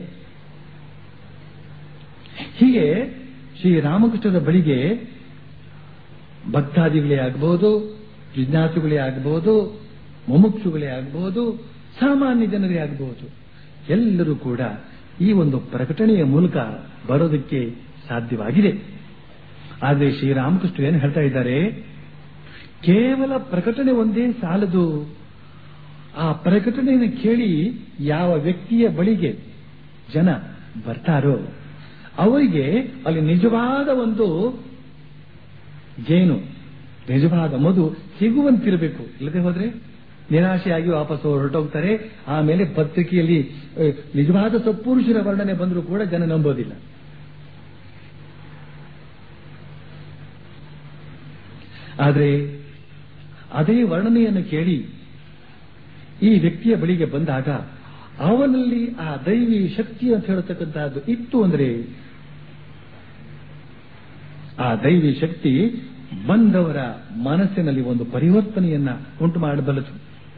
ಹೀಗೆ ಶ್ರೀರಾಮಕೃಷ್ಣರ ಬಳಿಗೆ ಭಕ್ತಾದಿಗಳೇ ಆಗಬಹುದು ಜಿಜ್ಞಾಸುಗಳೇ ಆಗಬಹುದು ಮುಮುಕ್ಷುಗಳೇ ಆಗಬಹುದು ಸಾಮಾನ್ಯ ಜನರೇ ಆಗಬಹುದು ಎಲ್ಲರೂ ಕೂಡ ಈ ಒಂದು ಪ್ರಕಟಣೆಯ ಮೂಲಕ ಬರೋದಕ್ಕೆ ಸಾಧ್ಯವಾಗಿದೆ ಆದರೆ ಶ್ರೀರಾಮಕೃಷ್ಣ ಏನು ಹೇಳ್ತಾ ಇದ್ದಾರೆ ಕೇವಲ ಪ್ರಕಟಣೆ ಒಂದೇ ಸಾಲದು ಆ ಪ್ರಕಟಣೆಯನ್ನು ಕೇಳಿ ಯಾವ ವ್ಯಕ್ತಿಯ ಬಳಿಗೆ ಜನ ಬರ್ತಾರೋ ಅವರಿಗೆ ಅಲ್ಲಿ ನಿಜವಾದ ಒಂದು ಜೇನು ನಿಜವಾದ ಮಧು ಸಿಗುವಂತಿರಬೇಕು ಇಲ್ಲದೆ ಹೋದ್ರೆ ನಿರಾಶೆಯಾಗಿ ವಾಪಸ್ ಹೊರಟೋಗ್ತಾರೆ ಆಮೇಲೆ ಪತ್ರಿಕೆಯಲ್ಲಿ ಅ, ನಿಜವಾದ ಸತ್ಪುರುಷರ ವರ್ಣನೆ ಬಂದರೂ ಕೂಡ ಜನ ನಂಬೋದಿಲ್ಲ ಆದರೆ ಅದೇ ವರ್ಣನೆಯನ್ನು ಕೇಳಿ ಈ ವ್ಯಕ್ತಿಯ ಬಳಿಗೆ ಬಂದಾಗ ಅವನಲ್ಲಿ ಆ ದೈವಿ ಶಕ್ತಿ ಅಂತ ಹೇಳತಕ್ಕಂತಹದ್ದು ಇತ್ತು ಅಂದ್ರೆ ಆ ದೈವಿ ಶಕ್ತಿ ಬಂದವರ ಮನಸ್ಸಿನಲ್ಲಿ ಒಂದು ಪರಿವರ್ತನೆಯನ್ನ ಉಂಟು ಮಾಡಬಲ್ಲದು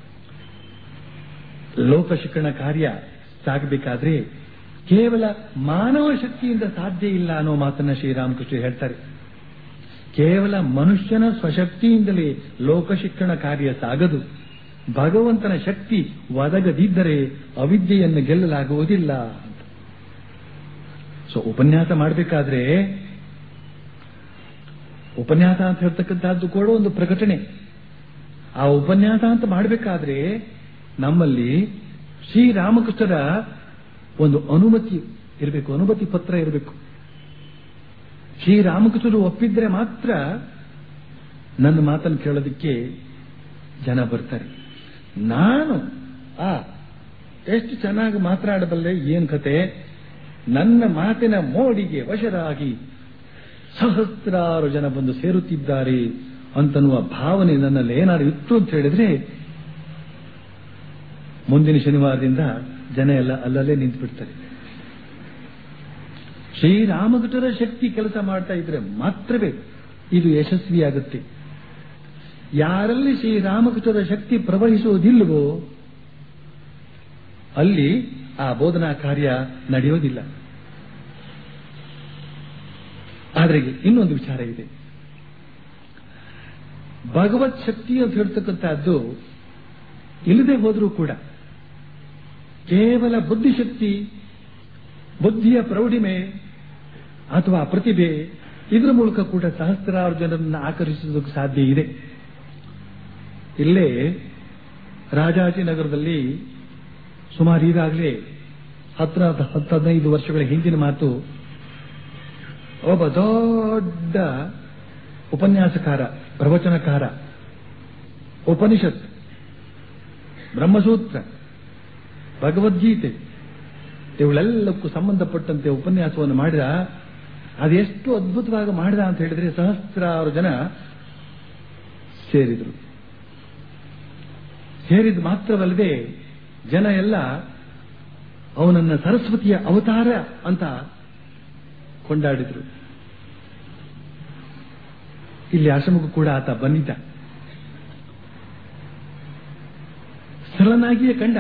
ಲೋಕ ಶಿಕ್ಷಣ ಕಾರ್ಯ ಸಾಗಬೇಕಾದ್ರೆ ಕೇವಲ ಮಾನವ ಶಕ್ತಿಯಿಂದ ಸಾಧ್ಯ ಇಲ್ಲ ಅನ್ನೋ ಮಾತನ್ನ ಶ್ರೀರಾಮಕೃಷ್ಣ ಹೇಳ್ತಾರೆ ಕೇವಲ ಮನುಷ್ಯನ ಸ್ವಶಕ್ತಿಯಿಂದಲೇ ಲೋಕ ಶಿಕ್ಷಣ ಕಾರ್ಯ ಸಾಗದು ಭಗವಂತನ ಶಕ್ತಿ ಒದಗದಿದ್ದರೆ ಅವಿದ್ಯೆಯನ್ನು ಗೆಲ್ಲಲಾಗುವುದಿಲ್ಲ ಅಂತ ಸೊ ಉಪನ್ಯಾಸ ಮಾಡಬೇಕಾದ್ರೆ ಉಪನ್ಯಾಸ ಅಂತ ಹೇಳ್ತಕ್ಕಂತಹದ್ದು ಕೂಡ ಒಂದು ಪ್ರಕಟಣೆ ಆ ಉಪನ್ಯಾಸ ಅಂತ ಮಾಡಬೇಕಾದ್ರೆ ನಮ್ಮಲ್ಲಿ ಶ್ರೀರಾಮಕೃಷ್ಣರ ಒಂದು ಅನುಮತಿ ಇರಬೇಕು ಅನುಮತಿ ಪತ್ರ ಇರಬೇಕು ಶ್ರೀರಾಮಕೃಷ್ಣರು ಒಪ್ಪಿದ್ರೆ ಮಾತ್ರ ನನ್ನ ಮಾತನ್ನು ಕೇಳೋದಕ್ಕೆ ಜನ ಬರ್ತಾರೆ ನಾನು ಆ ಎಷ್ಟು ಚೆನ್ನಾಗಿ ಮಾತನಾಡಬಲ್ಲೆ ಏನ್ ಕತೆ ನನ್ನ ಮಾತಿನ ಮೋಡಿಗೆ ವಶರಾಗಿ ಸಹಸ್ರಾರು ಜನ ಬಂದು ಸೇರುತ್ತಿದ್ದಾರೆ ಅಂತನ್ನುವ ಭಾವನೆ ನನ್ನಲ್ಲಿ ಏನಾದ್ರು ಇತ್ತು ಅಂತ ಹೇಳಿದ್ರೆ ಮುಂದಿನ ಶನಿವಾರದಿಂದ ಜನ ಎಲ್ಲ ಅಲ್ಲಲ್ಲೇ ನಿಂತು ಬಿಡ್ತಾರೆ ಶ್ರೀರಾಮಕೃಷ್ಣರ ಶಕ್ತಿ ಕೆಲಸ ಮಾಡ್ತಾ ಇದ್ರೆ ಮಾತ್ರವೇ ಇದು ಯಶಸ್ವಿಯಾಗುತ್ತೆ ಯಾರಲ್ಲಿ ಶ್ರೀರಾಮಕೃಷ್ಣರ ಶಕ್ತಿ ಪ್ರವಹಿಸುವುದಿಲ್ಲವೋ ಅಲ್ಲಿ ಆ ಬೋಧನಾ ಕಾರ್ಯ ನಡೆಯೋದಿಲ್ಲ ಆದರೆ ಇನ್ನೊಂದು ವಿಚಾರ ಇದೆ ಭಗವತ್ ಶಕ್ತಿ ಅಂತ ಹೇಳ್ತಕ್ಕಂಥದ್ದು ಇಲ್ಲದೆ ಹೋದರೂ ಕೂಡ ಕೇವಲ ಬುದ್ಧಿಶಕ್ತಿ ಬುದ್ಧಿಯ ಪ್ರೌಢಿಮೆ ಅಥವಾ ಪ್ರತಿಭೆ ಇದರ ಮೂಲಕ ಕೂಡ ಸಹಸ್ರಾರು ಜನರನ್ನು ಆಕರ್ಷಿಸುವುದಕ್ಕೆ ಸಾಧ್ಯ ಇದೆ ಇಲ್ಲೇ ರಾಜಾಜಿನಗರದಲ್ಲಿ ಸುಮಾರು ಈಗಾಗಲೇ ಹತ್ರ ಹತ್ತು ಹದಿನೈದು ವರ್ಷಗಳ ಹಿಂದಿನ ಮಾತು ಒಬ್ಬ ದೊಡ್ಡ ಉಪನ್ಯಾಸಕಾರ ಪ್ರವಚನಕಾರ ಉಪನಿಷತ್ ಬ್ರಹ್ಮಸೂತ್ರ ಭಗವದ್ಗೀತೆ ಇವುಗಳೆಲ್ಲಕ್ಕೂ ಸಂಬಂಧಪಟ್ಟಂತೆ ಉಪನ್ಯಾಸವನ್ನು ಮಾಡಿದ ಅದೆಷ್ಟು ಅದ್ಭುತವಾಗಿ ಮಾಡಿದ ಅಂತ ಹೇಳಿದ್ರೆ ಸಹಸ್ರಾರು ಜನ ಸೇರಿದರು ಸೇರಿದ ಮಾತ್ರವಲ್ಲದೆ ಜನ ಎಲ್ಲ ಅವನನ್ನ ಸರಸ್ವತಿಯ ಅವತಾರ ಅಂತ ಕೊಂಡಾಡಿದ್ರು ಇಲ್ಲಿ ಆಶ್ರಮಕ್ಕೂ ಕೂಡ ಆತ ಬಂದಿದ್ದ ಸರಳನಾಗಿಯೇ ಕಂಡ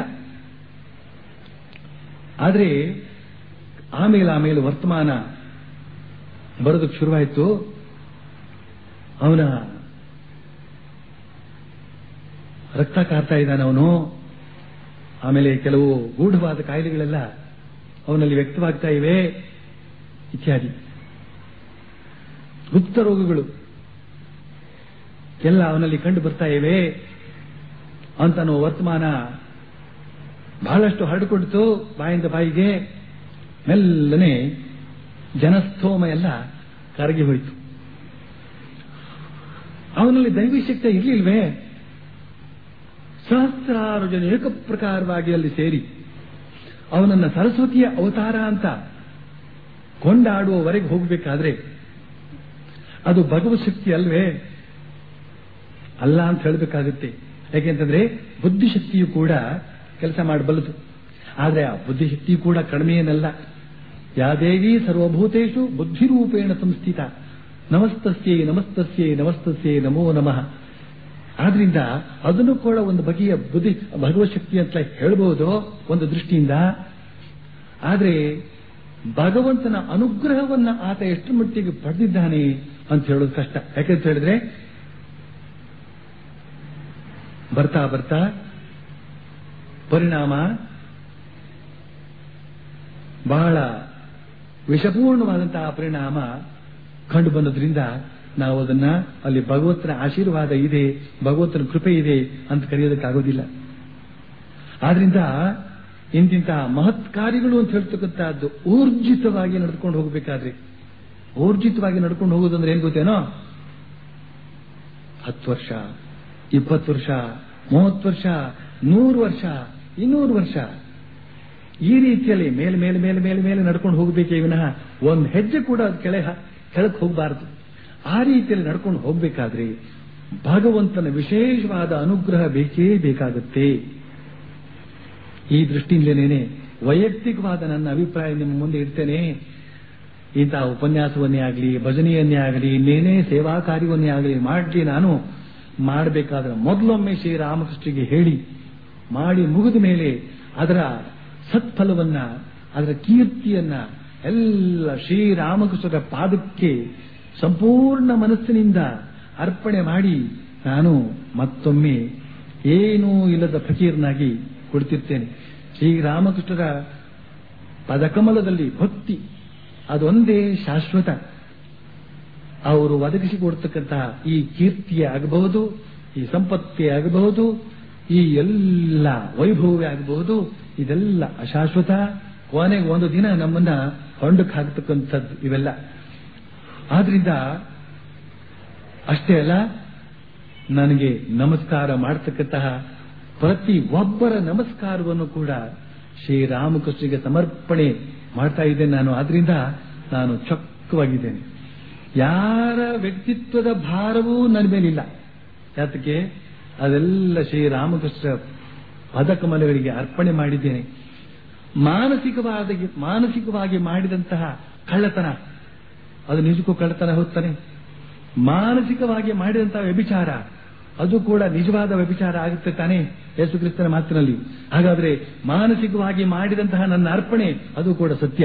ಆದರೆ ಆಮೇಲೆ ಆಮೇಲೆ ವರ್ತಮಾನ ಬರೋದಕ್ಕೆ ಶುರುವಾಯಿತು ಅವನ ರಕ್ತ ಕಾರ್ತಾ ಇದ್ದಾನೆ ಅವನು ಆಮೇಲೆ ಕೆಲವು ಗೂಢವಾದ ಕಾಯಿಲೆಗಳೆಲ್ಲ ಅವನಲ್ಲಿ ವ್ಯಕ್ತವಾಗ್ತಾ ಇವೆ ಇತ್ಯಾದಿ ಗುಪ್ತ ರೋಗಗಳು ಎಲ್ಲ ಅವನಲ್ಲಿ ಕಂಡು ಬರ್ತಾ ಇವೆ ಅಂತ ಅನ್ನೋ ವರ್ತಮಾನ ಬಹಳಷ್ಟು ಹರಡಿಕೊಂಡಿತು ಬಾಯಿಂದ ಬಾಯಿಗೆ ಮೆಲ್ಲನೆ ಜನಸ್ಥೋಮ ಎಲ್ಲ ಕರಗಿ ಹೋಯಿತು ಅವನಲ್ಲಿ ದೈವಿ ಶಕ್ತಿ ಇರ್ಲಿಲ್ವೇ ಸಹಸ್ರಾರು ಜನ ಏಕಪ್ರಕಾರವಾಗಿ ಅಲ್ಲಿ ಸೇರಿ ಅವನನ್ನ ಸರಸ್ವತಿಯ ಅವತಾರ ಅಂತ ಕೊಂಡಾಡುವವರೆಗೆ ಹೋಗಬೇಕಾದ್ರೆ ಅದು ಭಗವತ್ ಶಕ್ತಿ ಅಲ್ವೇ ಅಲ್ಲ ಅಂತ ಹೇಳಬೇಕಾಗುತ್ತೆ ಯಾಕೆಂತಂದ್ರೆ ಬುದ್ಧಿಶಕ್ತಿಯು ಕೂಡ ಕೆಲಸ ಮಾಡಬಲ್ಲದು ಆದ್ರೆ ಆ ಬುದ್ಧಿಶಕ್ತಿಯು ಕೂಡ ಕಡಿಮೆ ಏನಲ್ಲ ಯಾದೇವಿ ಸರ್ವಭೂತೇಶು ಬುದ್ಧಿರೂಪೇಣ ಸಂಸ್ಥಿತ ನಮಸ್ತಸ್ಯೈ ನಮಸ್ತಸ್ಯೈ ನಮಸ್ತಸ್ಯೈ ನಮೋ ನಮಃ ಆದ್ರಿಂದ ಅದನ್ನು ಕೂಡ ಒಂದು ಬಗೆಯ ಬುದ್ಧಿ ಭಗವತ್ ಶಕ್ತಿ ಅಂತ ಹೇಳಬಹುದು ಒಂದು ದೃಷ್ಟಿಯಿಂದ ಆದ್ರೆ ಭಗವಂತನ ಅನುಗ್ರಹವನ್ನ ಆತ ಎಷ್ಟು ಮಟ್ಟಿಗೆ ಪಡೆದಿದ್ದಾನೆ ಅಂತ ಹೇಳೋದು ಕಷ್ಟ ಯಾಕಂತ ಹೇಳಿದ್ರೆ ಬರ್ತಾ ಬರ್ತಾ ಪರಿಣಾಮ ಬಹಳ ವಿಷಪೂರ್ಣವಾದಂತಹ ಪರಿಣಾಮ ಕಂಡು ಬಂದದ್ರಿಂದ ನಾವು ಅದನ್ನ ಅಲ್ಲಿ ಭಗವಂತನ ಆಶೀರ್ವಾದ ಇದೆ ಭಗವಂತನ ಕೃಪೆ ಇದೆ ಅಂತ ಕರೆಯೋದಕ್ಕಾಗೋದಿಲ್ಲ ಆದ್ರಿಂದ ಇಂತಿಂತಹ ಮಹತ್ ಕಾರ್ಯಗಳು ಅಂತ ಹೇಳ್ತಕ್ಕಂಥದ್ದು ಊರ್ಜಿತವಾಗಿ ನಡ್ಕೊಂಡು ಹೋಗಬೇಕಾದ್ರೆ ಊರ್ಜಿತವಾಗಿ ನಡ್ಕೊಂಡು ಹೋಗೋದಂದ್ರೆ ಏನ್ ಗೊತ್ತೇನೋ ಹತ್ತು ವರ್ಷ ಇಪ್ಪತ್ತು ವರ್ಷ ಮೂವತ್ತು ವರ್ಷ ನೂರು ವರ್ಷ ಇನ್ನೂರು ವರ್ಷ ಈ ರೀತಿಯಲ್ಲಿ ಮೇಲೆ ಮೇಲೆ ಮೇಲೆ ಮೇಲೆ ಮೇಲೆ ನಡ್ಕೊಂಡು ಹೋಗಬೇಕೇ ವಿನಃ ಒಂದು ಹೆಜ್ಜೆ ಕೂಡ ಅದು ಕೆಳ ಕೆಳಕ್ಕೆ ಹೋಗಬಾರದು ಆ ರೀತಿಯಲ್ಲಿ ನಡ್ಕೊಂಡು ಹೋಗಬೇಕಾದ್ರೆ ಭಗವಂತನ ವಿಶೇಷವಾದ ಅನುಗ್ರಹ ಬೇಕೇ ಬೇಕಾಗುತ್ತೆ ಈ ದೃಷ್ಟಿಯಿಂದಲೇನೆ ವೈಯಕ್ತಿಕವಾದ ನನ್ನ ಅಭಿಪ್ರಾಯ ನಿಮ್ಮ ಮುಂದೆ ಇಡ್ತೇನೆ ಇಂತಹ ಉಪನ್ಯಾಸವನ್ನೇ ಆಗಲಿ ಭಜನೆಯನ್ನೇ ಆಗಲಿ ಇನ್ನೇನೇ ಸೇವಾ ಕಾರ್ಯವನ್ನೇ ಆಗಲಿ ಮಾಡಲಿ ನಾನು ಮಾಡಬೇಕಾದ್ರೆ ಮೊದಲೊಮ್ಮೆ ಶ್ರೀರಾಮಕೃಷ್ಣಗೆ ಹೇಳಿ ಮಾಡಿ ಮುಗಿದ ಮೇಲೆ ಅದರ ಸತ್ಫಲವನ್ನ ಅದರ ಕೀರ್ತಿಯನ್ನ ಎಲ್ಲ ಶ್ರೀರಾಮಕೃಷ್ಣರ ಪಾದಕ್ಕೆ ಸಂಪೂರ್ಣ ಮನಸ್ಸಿನಿಂದ ಅರ್ಪಣೆ ಮಾಡಿ ನಾನು ಮತ್ತೊಮ್ಮೆ ಏನೂ ಇಲ್ಲದ ಫಕೀರ್ನಾಗಿ ಕೊಡ್ತಿರ್ತೇನೆ ಶ್ರೀರಾಮಕೃಷ್ಣರ ಪದಕಮಲದಲ್ಲಿ ಭಕ್ತಿ ಅದೊಂದೇ ಶಾಶ್ವತ ಅವರು ಒದಗಿಸಿಕೊಡ್ತಕ್ಕಂತಹ ಈ ಕೀರ್ತಿಯೇ ಆಗಬಹುದು ಈ ಸಂಪತ್ತೇ ಆಗಬಹುದು ಈ ಎಲ್ಲ ವೈಭವವೇ ಆಗಬಹುದು ಇದೆಲ್ಲ ಅಶಾಶ್ವತ ಕೊನೆಗೆ ಒಂದು ದಿನ ನಮ್ಮನ್ನ ಹೊಂಡಕ್ಕೆ ಹಾಕ್ತಕ್ಕಂಥದ್ದು ಇವೆಲ್ಲ ಆದ್ರಿಂದ ಅಷ್ಟೇ ಅಲ್ಲ ನನಗೆ ನಮಸ್ಕಾರ ಮಾಡತಕ್ಕಂತಹ ಪ್ರತಿ ಒಬ್ಬರ ನಮಸ್ಕಾರವನ್ನು ಕೂಡ ಶ್ರೀರಾಮಕೃಷ್ಣಗೆ ಸಮರ್ಪಣೆ ಮಾಡ್ತಾ ಇದ್ದೇನೆ ನಾನು ಆದ್ರಿಂದ ನಾನು ಚೊಕ್ಕವಾಗಿದ್ದೇನೆ ಯಾರ ವ್ಯಕ್ತಿತ್ವದ ಭಾರವೂ ನನ್ನ ಮೇಲಿಲ್ಲ ಯಾತಕ್ಕೆ ಅದೆಲ್ಲ ಶ್ರೀರಾಮಕೃಷ್ಣ ಪದಕಮಲಗಳಿಗೆ ಅರ್ಪಣೆ ಮಾಡಿದ್ದೇನೆ ಮಾನಸಿಕವಾದ ಮಾನಸಿಕವಾಗಿ ಮಾಡಿದಂತಹ ಕಳ್ಳತನ ಅದು ನಿಜಕ್ಕೂ ಕಳ್ಳತನ ಹೋಗ್ತಾನೆ ಮಾನಸಿಕವಾಗಿ ಮಾಡಿದಂತಹ ವ್ಯಭಿಚಾರ ಅದು ಕೂಡ ನಿಜವಾದ ವ್ಯಭಿಚಾರ ಆಗುತ್ತೆ ತಾನೇ ಯೇಸು ಕ್ರಿಸ್ತನ ಮಾತಿನಲ್ಲಿ ಹಾಗಾದ್ರೆ ಮಾನಸಿಕವಾಗಿ ಮಾಡಿದಂತಹ ನನ್ನ ಅರ್ಪಣೆ ಅದು ಕೂಡ ಸತ್ಯ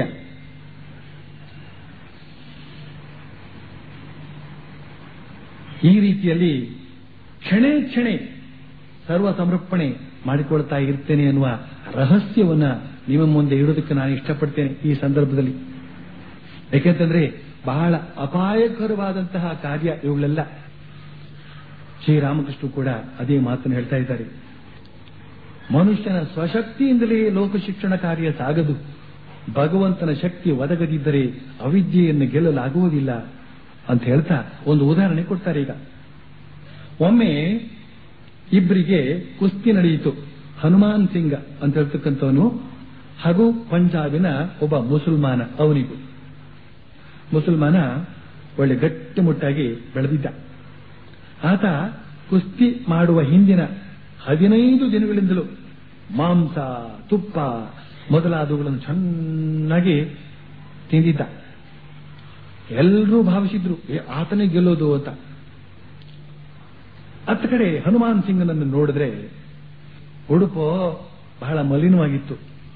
ಈ ರೀತಿಯಲ್ಲಿ ಕ್ಷಣೆ ಕ್ಷಣೆ ಸರ್ವ ಸಮರ್ಪಣೆ ಮಾಡಿಕೊಳ್ತಾ ಇರ್ತೇನೆ ಅನ್ನುವ ರಹಸ್ಯವನ್ನ ನಿಮ್ಮ ಮುಂದೆ ಇಡೋದಕ್ಕೆ ನಾನು ಇಷ್ಟಪಡ್ತೇನೆ ಈ ಸಂದರ್ಭದಲ್ಲಿ ಯಾಕೆಂತಂದ್ರೆ ಬಹಳ ಅಪಾಯಕರವಾದಂತಹ ಕಾರ್ಯ ಇವುಗಳೆಲ್ಲ ಶ್ರೀರಾಮಕೃಷ್ಣ ಕೂಡ ಅದೇ ಮಾತನ್ನು ಹೇಳ್ತಾ ಇದ್ದಾರೆ ಮನುಷ್ಯನ ಸ್ವಶಕ್ತಿಯಿಂದಲೇ ಲೋಕ ಶಿಕ್ಷಣ ಕಾರ್ಯ ಸಾಗದು ಭಗವಂತನ ಶಕ್ತಿ ಒದಗದಿದ್ದರೆ ಅವಿದ್ಯೆಯನ್ನು ಗೆಲ್ಲಲಾಗುವುದಿಲ್ಲ ಅಂತ ಹೇಳ್ತಾ ಒಂದು ಉದಾಹರಣೆ ಕೊಡ್ತಾರೆ ಈಗ ಒಮ್ಮೆ ಇಬ್ಬರಿಗೆ ಕುಸ್ತಿ ನಡೆಯಿತು ಹನುಮಾನ್ ಸಿಂಗ್ ಅಂತ ಹೇಳ್ತಕ್ಕಂಥವನು ಹಾಗೂ ಪಂಜಾಬಿನ ಒಬ್ಬ ಮುಸಲ್ಮಾನ ಅವನಿಗೂ ಮುಸಲ್ಮಾನ ಒಳ್ಳೆ ಗಟ್ಟಿಮುಟ್ಟಾಗಿ ಬೆಳೆದಿದ್ದ ಆತ ಕುಸ್ತಿ ಮಾಡುವ ಹಿಂದಿನ ಹದಿನೈದು ದಿನಗಳಿಂದಲೂ ಮಾಂಸ ತುಪ್ಪ ಮೊದಲಾದವುಗಳನ್ನು ಚೆನ್ನಾಗಿ ತಿಂದಿದ್ದ ಎಲ್ಲರೂ ಭಾವಿಸಿದ್ರು ಏ, ಆತನೇ ಗೆಲ್ಲೋದು ಅಂತ ಅತ್ತ ಕಡೆ ಹನುಮಾನ್ ಸಿಂಗನನ್ನು ನೋಡಿದ್ರೆ ಉಡುಪು ಬಹಳ ಮಲಿನವಾಗಿತ್ತು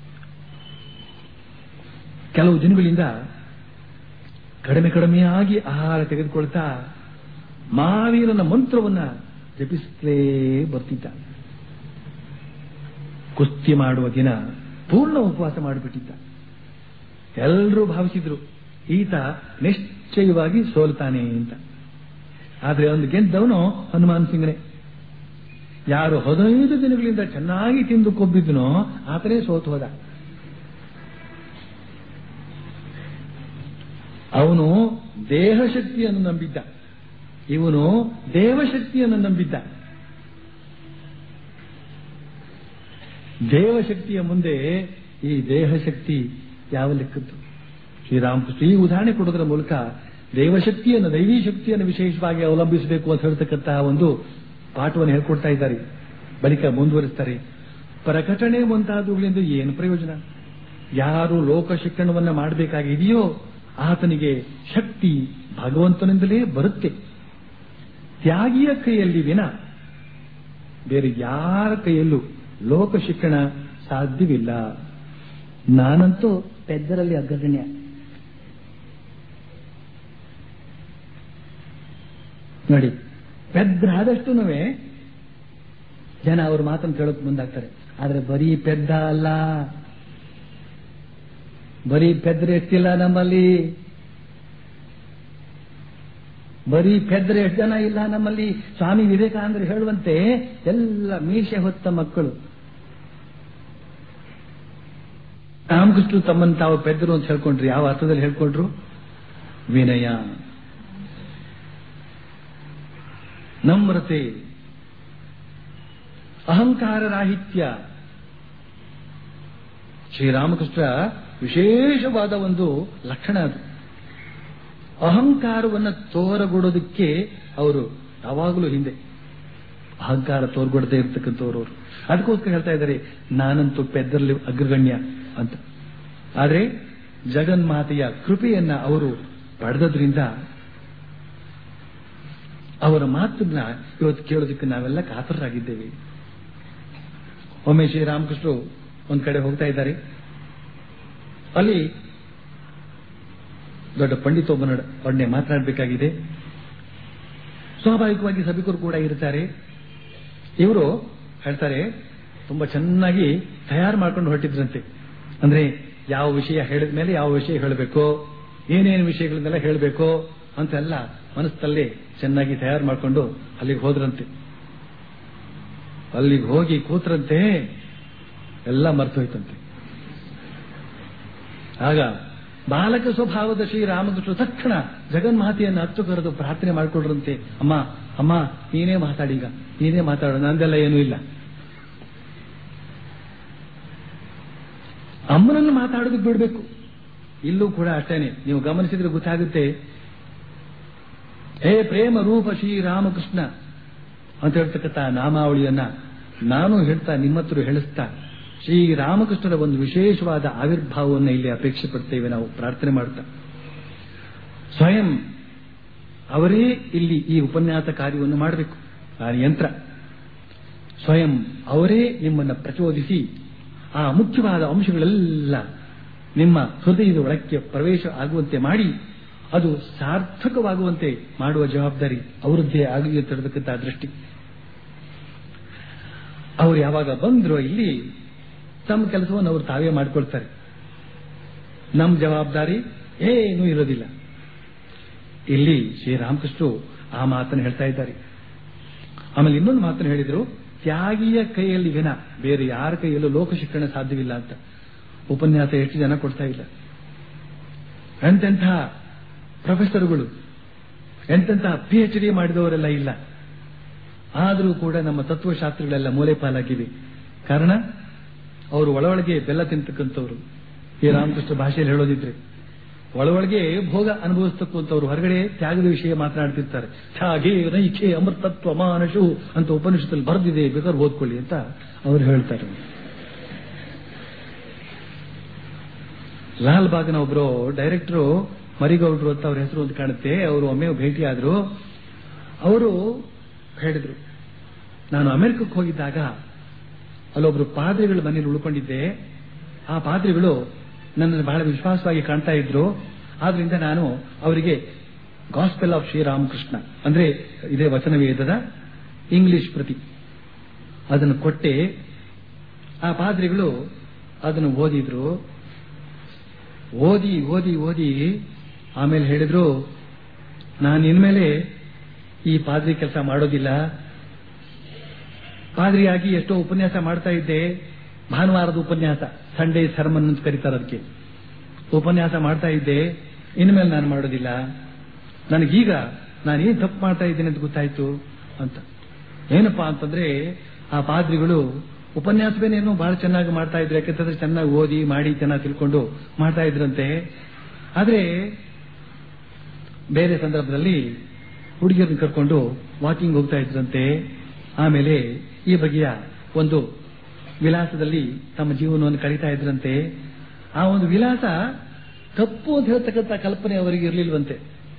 ಕೆಲವು ದಿನಗಳಿಂದ ಕಡಿಮೆ ಕಡಿಮೆಯಾಗಿ ಆಹಾರ ತೆಗೆದುಕೊಳ್ತಾ ಮಹಾವೀರನ ಮಂತ್ರವನ್ನ ಜಪಿಸುತ್ತಲೇ ಬರ್ತಿದ್ದ ಕುಸ್ತಿ ಮಾಡುವ ದಿನ ಪೂರ್ಣ ಉಪವಾಸ ಮಾಡಿಬಿಟ್ಟಿದ್ದ ಎಲ್ಲರೂ ಭಾವಿಸಿದ್ರು ಈತ ನಿಶ್ಚಯವಾಗಿ ಸೋಲ್ತಾನೆ ಅಂತ ಆದ್ರೆ ಒಂದು ಗೆದ್ದವನು ಹನುಮಾನ್ ಸಿಂಗ್ನೆ ಯಾರು ಹದಿನೈದು ದಿನಗಳಿಂದ ಚೆನ್ನಾಗಿ ತಿಂದು ಕೊಬ್ಬಿದ್ನೋ ಆತನೇ ಸೋತು ಹೋದ ಅವನು ದೇಹಶಕ್ತಿಯನ್ನು ನಂಬಿದ್ದ ಇವನು ದೇವಶಕ್ತಿಯನ್ನು ನಂಬಿದ್ದ ದೇವಶಕ್ತಿಯ ಮುಂದೆ ಈ ದೇಹಶಕ್ತಿ ಯಾವ ಲೆಕ್ಕದ್ದು ಶ್ರೀರಾಮಕೃಷ್ಣ ಈ ಉದಾಹರಣೆ ಕೊಡೋದ್ರ ಮೂಲಕ ದೇವಶಕ್ತಿಯನ್ನು ದೈವೀ ಶಕ್ತಿಯನ್ನು ವಿಶೇಷವಾಗಿ ಅವಲಂಬಿಸಬೇಕು ಅಂತ ಹೇಳ್ತಕ್ಕಂತಹ ಒಂದು ಪಾಠವನ್ನು ಹೇಳ್ಕೊಡ್ತಾ ಇದ್ದಾರೆ ಬಳಿಕ ಮುಂದುವರಿಸ್ತಾರೆ ಪ್ರಕಟಣೆ ಮುಂತಾದವುಗಳಿಂದ ಏನು ಪ್ರಯೋಜನ ಯಾರು ಲೋಕ ಶಿಕ್ಷಣವನ್ನ ಮಾಡಬೇಕಾಗಿದೆಯೋ ಆತನಿಗೆ ಶಕ್ತಿ ಭಗವಂತನಿಂದಲೇ ಬರುತ್ತೆ ತ್ಯಾಗಿಯ ಕೈಯಲ್ಲಿ ವಿನ ಬೇರೆ ಯಾರ ಕೈಯಲ್ಲೂ ಲೋಕ ಶಿಕ್ಷಣ ಸಾಧ್ಯವಿಲ್ಲ ನಾನಂತೂ ಪೆದ್ದರಲ್ಲಿ ಅಗ್ರಗಣ್ಯ ನೋಡಿ ಪೆದ್ರಾದಷ್ಟು ಜನ ಅವ್ರ ಮಾತನ್ನು ಕೇಳೋಕ್ ಮುಂದಾಗ್ತಾರೆ ಆದ್ರೆ ಬರೀ ಪೆದ್ದ ಅಲ್ಲ ಬರೀ ಪೆದ್ರೆ ಎಷ್ಟಿಲ್ಲ ನಮ್ಮಲ್ಲಿ ಬರೀ ಪೆದ್ರೆ ಎಷ್ಟು ಜನ ಇಲ್ಲ ನಮ್ಮಲ್ಲಿ ಸ್ವಾಮಿ ವಿವೇಕಾನಂದರು ಹೇಳುವಂತೆ ಎಲ್ಲ ಮೀಸೆ ಹೊತ್ತ ಮಕ್ಕಳು ರಾಮಕೃಷ್ಣ ತಮ್ಮನ್ನು ತಾವು ಪೆದ್ದರು ಅಂತ ಹೇಳ್ಕೊಂಡ್ರು ಯಾವ ಅರ್ಥದಲ್ಲಿ ಹೇಳ್ಕೊಂಡ್ರು ವಿನಯ ನಮ್ರತೆ ಅಹಂಕಾರ ರಾಹಿತ್ಯ ಶ್ರೀರಾಮಕೃಷ್ಣ ವಿಶೇಷವಾದ ಒಂದು ಲಕ್ಷಣ ಅದು ಅಹಂಕಾರವನ್ನು ತೋರಗೊಡೋದಕ್ಕೆ ಅವರು ಯಾವಾಗಲೂ ಹಿಂದೆ ಅಹಂಕಾರ ತೋರ್ಗೊಡದೆ ಇರ್ತಕ್ಕಂಥವ್ರು ಅವರು ಅದಕ್ಕೋಸ್ಕರ ಹೇಳ್ತಾ ಇದ್ದಾರೆ ನಾನಂತೂ ಪೆದ್ದರಲ್ಲಿ ಅಗ್ರಗಣ್ಯ ಅಂತ ಆದರೆ ಜಗನ್ಮಾತೆಯ ಕೃಪೆಯನ್ನ ಅವರು ಪಡೆದದ್ರಿಂದ ಅವರ ಮಾತನ್ನ ಇವತ್ತು ಕೇಳೋದಕ್ಕೆ ನಾವೆಲ್ಲ ಕಾತರರಾಗಿದ್ದೇವೆ ಒಮ್ಮೆ ಶ್ರೀರಾಮಕೃಷ್ಣರು ಒಂದ್ ಕಡೆ ಹೋಗ್ತಾ ಇದ್ದಾರೆ ಅಲ್ಲಿ ದೊಡ್ಡ ಪಂಡಿತೊಬ್ಬನ ಒಡನೆ ಮಾತನಾಡಬೇಕಾಗಿದೆ ಸ್ವಾಭಾವಿಕವಾಗಿ ಸಭಿಕರು ಕೂಡ ಇರ್ತಾರೆ ಇವರು ಹೇಳ್ತಾರೆ ತುಂಬಾ ಚೆನ್ನಾಗಿ ತಯಾರು ಮಾಡ್ಕೊಂಡು ಹೊರಟಿದ್ರಂತೆ ಅಂದ್ರೆ ಯಾವ ವಿಷಯ ಹೇಳಿದ ಮೇಲೆ ಯಾವ ವಿಷಯ ಹೇಳಬೇಕು ಏನೇನು ವಿಷಯಗಳನ್ನೆಲ್ಲ ಹೇಳಬೇಕು ಅಂತೆಲ್ಲ ಮನಸ್ಸಲ್ಲೇ ಚೆನ್ನಾಗಿ ತಯಾರು ಮಾಡಿಕೊಂಡು ಅಲ್ಲಿಗೆ ಹೋದ್ರಂತೆ ಅಲ್ಲಿಗೆ ಹೋಗಿ ಕೂತ್ರಂತೆ ಎಲ್ಲ ಮರ್ತೋಯ್ತಂತೆ ಆಗ ಬಾಲಕ ಸ್ವಭಾವದ ಶ್ರೀರಾಮಕೃಷ್ಣ ತಕ್ಷಣ ಜಗನ್ಮಾತೆಯನ್ನು ಹತ್ತು ಕರೆದು ಪ್ರಾರ್ಥನೆ ಮಾಡಿಕೊಡ್ರಂತೆ ಅಮ್ಮ ಅಮ್ಮ ನೀನೇ ಮಾತಾಡೀಗ ನೀನೇ ಮಾತಾಡೋ ನಂದೆಲ್ಲ ಏನೂ ಇಲ್ಲ ಅಮ್ಮನನ್ನು ಮಾತಾಡೋದಕ್ಕೆ ಬಿಡಬೇಕು ಇಲ್ಲೂ ಕೂಡ ಅಷ್ಟೇನೆ ನೀವು ಗಮನಿಸಿದ್ರೆ ಗೊತ್ತಾಗುತ್ತೆ ಹೇ ಪ್ರೇಮ ರೂಪ ಶ್ರೀರಾಮಕೃಷ್ಣ ಅಂತ ಹೇಳ್ತಕ್ಕಂಥ ನಾಮಾವಳಿಯನ್ನ ನಾನು ಹೇಳ್ತಾ ನಿಮ್ಮ ಹತ್ರ ಹೇಳಿಸ್ತಾ ಶ್ರೀರಾಮಕೃಷ್ಣರ ಒಂದು ವಿಶೇಷವಾದ ಆವಿರ್ಭಾವವನ್ನು ಇಲ್ಲಿ ಅಪೇಕ್ಷೆ ಪಡ್ತೇವೆ ನಾವು ಪ್ರಾರ್ಥನೆ ಮಾಡ್ತಾ ಸ್ವಯಂ ಅವರೇ ಇಲ್ಲಿ ಈ ಉಪನ್ಯಾಸ ಕಾರ್ಯವನ್ನು ಮಾಡಬೇಕು ಆ ಯಂತ್ರ ಸ್ವಯಂ ಅವರೇ ನಿಮ್ಮನ್ನು ಪ್ರಚೋದಿಸಿ ಆ ಮುಖ್ಯವಾದ ಅಂಶಗಳೆಲ್ಲ ನಿಮ್ಮ ಹೃದಯದ ಒಳಕ್ಕೆ ಪ್ರವೇಶ ಆಗುವಂತೆ ಮಾಡಿ ಅದು ಸಾರ್ಥಕವಾಗುವಂತೆ ಮಾಡುವ ಜವಾಬ್ದಾರಿ ಅವರದ್ದೇ ಆಗಲಿ ಅಂತ ಹೇಳತಕ್ಕಂಥ ದೃಷ್ಟಿ ಅವರು ಯಾವಾಗ ಬಂದ್ರು ಇಲ್ಲಿ ತಮ್ಮ ಕೆಲಸವನ್ನು ಅವರು ತಾವೇ ಮಾಡಿಕೊಳ್ತಾರೆ ನಮ್ಮ ಜವಾಬ್ದಾರಿ ಏನೂ ಇರೋದಿಲ್ಲ ಇಲ್ಲಿ ಶ್ರೀರಾಮಕೃಷ್ಣರು ಆ ಮಾತನ್ನು ಹೇಳ್ತಾ ಇದ್ದಾರೆ ಆಮೇಲೆ ಇನ್ನೊಂದು ಮಾತನ್ನು ಹೇಳಿದ್ರು ತ್ಯಾಗಿಯ ಕೈಯಲ್ಲಿ ವಿನ ಬೇರೆ ಯಾರ ಕೈಯಲ್ಲೂ ಲೋಕ ಶಿಕ್ಷಣ ಸಾಧ್ಯವಿಲ್ಲ ಅಂತ ಉಪನ್ಯಾಸ ಎಷ್ಟು ಜನ ಕೊಡ್ತಾ ಇಲ್ಲ ಎಂತೆಂಥ ಪ್ರೊಫೆಸರ್ಗಳು ಎಂತೆಂತಹ ಪಿ ಎಚ್ ಡಿ ಮಾಡಿದವರೆಲ್ಲ ಇಲ್ಲ ಆದರೂ ಕೂಡ ನಮ್ಮ ತತ್ವಶಾಸ್ತ್ರಗಳೆಲ್ಲ ಮೂಲೆ ಪಾಲಾಗಿವೆ ಕಾರಣ ಅವರು ಒಳೊಳಗೆ ಬೆಲ್ಲ ತಿಂತಕ್ಕಂಥವ್ರು ಈ ರಾಮಕೃಷ್ಣ ಭಾಷೆಯಲ್ಲಿ ಹೇಳೋದಿದ್ರೆ ಒಳೊಳಗೆ ಭೋಗ ಅನುಭವಿಸ್ತಕ್ಕಂಥವ್ರು ಹೊರಗಡೆ ತ್ಯಾಗದ ವಿಷಯ ಮಾತನಾಡ್ತಿರ್ತಾರೆ ತ್ಯಾಗೇ ನೈಖೆ ಅಮೃತತ್ವ ಮಾನಶು ಅಂತ ಉಪನಿಷತ್ತಲ್ಲಿ ಬರೆದಿದೆ ಬೇಕಾದ್ರೆ ಓದ್ಕೊಳ್ಳಿ ಅಂತ ಅವರು ಹೇಳ್ತಾರೆ ಲಾಲ್ ಬಾಗ್ನ ಒಬ್ರು ಡೈರೆಕ್ಟರು ಮರಿಗೌಡ್ರು ಅಂತ ಅವ್ರ ಹೆಸರು ಅಂತ ಕಾಣುತ್ತೆ ಅವರು ಒಮ್ಮೆ ಭೇಟಿ ಆದ್ರು ಅವರು ಹೇಳಿದ್ರು ನಾನು ಅಮೆರಿಕಕ್ಕೆ ಹೋಗಿದ್ದಾಗ ಅಲ್ಲೊಬ್ರು ಪಾದ್ರಿಗಳ ಮನೇಲಿ ಉಳ್ಕೊಂಡಿದ್ದೆ ಆ ಪಾದ್ರಿಗಳು ನನ್ನನ್ನು ಬಹಳ ವಿಶ್ವಾಸವಾಗಿ ಕಾಣ್ತಾ ಇದ್ರು ಆದ್ರಿಂದ ನಾನು ಅವರಿಗೆ ಗಾಸ್ಪೆಲ್ ಆಫ್ ಶ್ರೀರಾಮಕೃಷ್ಣ ಅಂದ್ರೆ ಇದೇ ವಚನ ವೇದದ ಇಂಗ್ಲಿಷ್ ಪ್ರತಿ ಅದನ್ನು ಕೊಟ್ಟೆ ಆ ಪಾದ್ರಿಗಳು ಅದನ್ನು ಓದಿದ್ರು ಓದಿ ಓದಿ ಓದಿ ಆಮೇಲೆ ಹೇಳಿದ್ರು ನಾನು ಇನ್ಮೇಲೆ ಈ ಪಾದ್ರಿ ಕೆಲಸ ಮಾಡೋದಿಲ್ಲ ಪಾದ್ರಿಯಾಗಿ ಎಷ್ಟೋ ಉಪನ್ಯಾಸ ಮಾಡ್ತಾ ಇದ್ದೆ ಭಾನುವಾರದ ಉಪನ್ಯಾಸ ಸಂಡೇ ಸರ್ಮನ್ ಅಂತ ಕರೀತಾರೆ ಅದಕ್ಕೆ ಉಪನ್ಯಾಸ ಮಾಡ್ತಾ ಇದ್ದೆ ಇನ್ಮೇಲೆ ನಾನು ಮಾಡೋದಿಲ್ಲ ನನಗೀಗ ನಾನು ಏನ್ ತಪ್ಪು ಮಾಡ್ತಾ ಇದ್ದೇನೆ ಅಂತ ಗೊತ್ತಾಯ್ತು ಅಂತ ಏನಪ್ಪಾ ಅಂತಂದ್ರೆ ಆ ಪಾದ್ರಿಗಳು ಉಪನ್ಯಾಸವೇನೇನೋ ಬಹಳ ಚೆನ್ನಾಗಿ ಮಾಡ್ತಾ ಇದ್ರು ಯಾಕಂತಂದ್ರೆ ಚೆನ್ನಾಗಿ ಓದಿ ಮಾಡಿ ಚೆನ್ನಾಗಿ ತಿಳ್ಕೊಂಡು ಮಾಡ್ತಾ ಇದ್ರಂತೆ ಆದ್ರೆ ಬೇರೆ ಸಂದರ್ಭದಲ್ಲಿ ಹುಡುಗಿಯರನ್ನ ಕರ್ಕೊಂಡು ವಾಕಿಂಗ್ ಹೋಗ್ತಾ ಇದ್ರಂತೆ ಆಮೇಲೆ ಈ ಬಗೆಯ ಒಂದು ವಿಲಾಸದಲ್ಲಿ ತಮ್ಮ ಜೀವನವನ್ನು ಕಳೀತಾ ಇದ್ರಂತೆ ಆ ಒಂದು ವಿಲಾಸ ತಪ್ಪು ಅಂತ ಹೇಳ್ತಕ್ಕಂಥ ಕಲ್ಪನೆ ಅವರಿಗೆ ಇರಲಿಲ್ವಂತೆ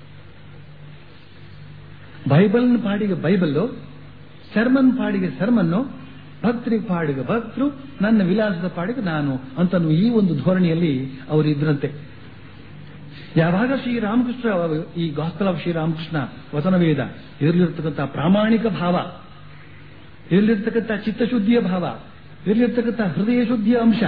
ಬೈಬಲ್ ಪಾಡಿಗೆ ಬೈಬಲ್ಲು ಸರ್ಮನ್ ಪಾಡಿಗೆ ಸರ್ಮನ್ನು ಭಕ್ತರಿಗೆ ಪಾಡಿಗೆ ಭಕ್ತರು ನನ್ನ ವಿಲಾಸದ ಪಾಡಿಗೆ ನಾನು ಅಂತ ಈ ಒಂದು ಧೋರಣೆಯಲ್ಲಿ ಅವರು ಇದ್ರಂತೆ ಯಾವಾಗ ಶ್ರೀರಾಮಕೃಷ್ಣ ಅವರು ಈ ಗಾಸ್ಪಲ್ ಆಫ್ ಶ್ರೀರಾಮಕೃಷ್ಣ ವಚನವೇದ ಇದರಲ್ಲಿರ್ತಕ್ಕಂಥ ಪ್ರಾಮಾಣಿಕ ಭಾವ ಇದರಲ್ಲಿರ್ತಕ್ಕಂಥ ಚಿತ್ತಶುದ್ಧಿಯ ಭಾವ ಇದರಲ್ಲಿರ್ತಕ್ಕಂಥ ಹೃದಯ ಶುದ್ಧಿಯ ಅಂಶ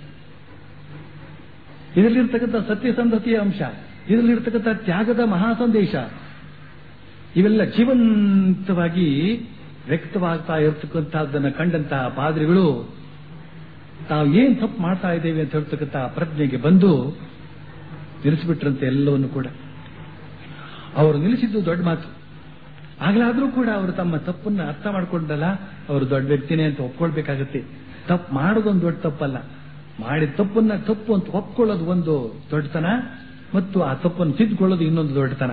ಇದರಲ್ಲಿರ್ತಕ್ಕಂಥ ಸತ್ಯಸಂಧತೆಯ ಅಂಶ ಇದರಲ್ಲಿರ್ತಕ್ಕಂಥ ತ್ಯಾಗದ ಮಹಾ ಸಂದೇಶ ಇವೆಲ್ಲ ಜೀವಂತವಾಗಿ ವ್ಯಕ್ತವಾಗ್ತಾ ಇರತಕ್ಕಂಥದ್ದನ್ನು ಕಂಡಂತಹ ಪಾದ್ರಿಗಳು ತಾವು ಏನ್ ತಪ್ಪು ಮಾಡ್ತಾ ಇದ್ದೇವೆ ಅಂತ ಹೇಳ್ತಕ್ಕಂಥ ಪ್ರಜ್ಞೆಗೆ ಬಂದು ನಿಲ್ಲಿಸಿಬಿಟ್ರಂತೆ ಎಲ್ಲವನ್ನು ಕೂಡ ಅವರು ನಿಲ್ಲಿಸಿದ್ದು ದೊಡ್ಡ ಮಾತು ಆಗ್ಲಾದ್ರೂ ಕೂಡ ಅವರು ತಮ್ಮ ತಪ್ಪನ್ನ ಅರ್ಥ ಮಾಡ್ಕೊಂಡಲ್ಲ ಅವರು ದೊಡ್ಡ ವ್ಯಕ್ತಿನೇ ಅಂತ ಒಪ್ಕೊಳ್ಬೇಕಾಗತ್ತೆ ತಪ್ಪು ಮಾಡೋದೊಂದು ದೊಡ್ಡ ತಪ್ಪಲ್ಲ ಮಾಡಿದ ತಪ್ಪನ್ನ ತಪ್ಪು ಅಂತ ಒಪ್ಕೊಳ್ಳೋದು ಒಂದು ದೊಡ್ಡತನ ಮತ್ತು ಆ ತಪ್ಪನ್ನು ತಿದ್ದುಕೊಳ್ಳೋದು ಇನ್ನೊಂದು ದೊಡ್ಡತನ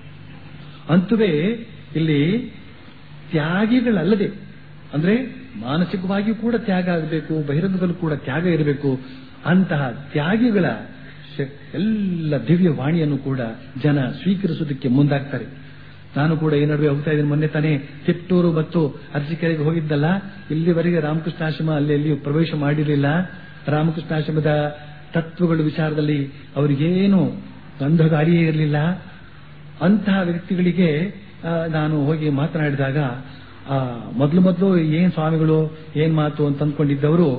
ಅಂತುವೇ ಇಲ್ಲಿ ತ್ಯಾಗಿಗಳಲ್ಲದೆ ಅಂದ್ರೆ ಮಾನಸಿಕವಾಗಿಯೂ ಕೂಡ ತ್ಯಾಗ ಆಗಬೇಕು ಬಹಿರಂಗದಲ್ಲೂ ಕೂಡ ತ್ಯಾಗ ಇರಬೇಕು ಅಂತಹ ತ್ಯಾಗಿಗಳ ಶ- ಎಲ್ಲ ದಿವ್ಯ ವಾಣಿಯನ್ನು ಕೂಡ ಜನ ಸ್ವೀಕರಿಸುವುದಕ್ಕೆ ಮುಂದಾಗ್ತಾರೆ ನಾನು ಕೂಡ ಈ ನಡುವೆ ಹೋಗ್ತಾ ಇದ್ದೀನಿ ಮೊನ್ನೆ ತಾನೇ ತಿಪ್ಟೂರು ಮತ್ತು ಅರಸೀಕೆರೆಗೆ ಹೋಗಿದ್ದಲ್ಲ ಇಲ್ಲಿವರೆಗೆ ರಾಮಕೃಷ್ಣಾಶ್ರಮ ಅಲ್ಲಿ ಎಲ್ಲಿಯೂ ಪ್ರವೇಶ ಮಾಡಿರಲಿಲ್ಲ ರಾಮಕೃಷ್ಣಾಶ್ರಮದ ತತ್ವಗಳ ವಿಚಾರದಲ್ಲಿ ಅವರಿಗೇನು ಗಂಧಗಾರಿಯೇ ಇರಲಿಲ್ಲ ಅಂತಹ ವ್ಯಕ್ತಿಗಳಿಗೆ ಆ, ನಾನು ಹೋಗಿ ಮಾತನಾಡಿದಾಗ ಆ, ಮೊದಲು ಮೊದಲು ಏನ್ ಸ್ವಾಮಿಗಳು ಏನ್ ಮಾತು ಅಂತ ಅಂದ್ಕೊಂಡಿದ್ದವರು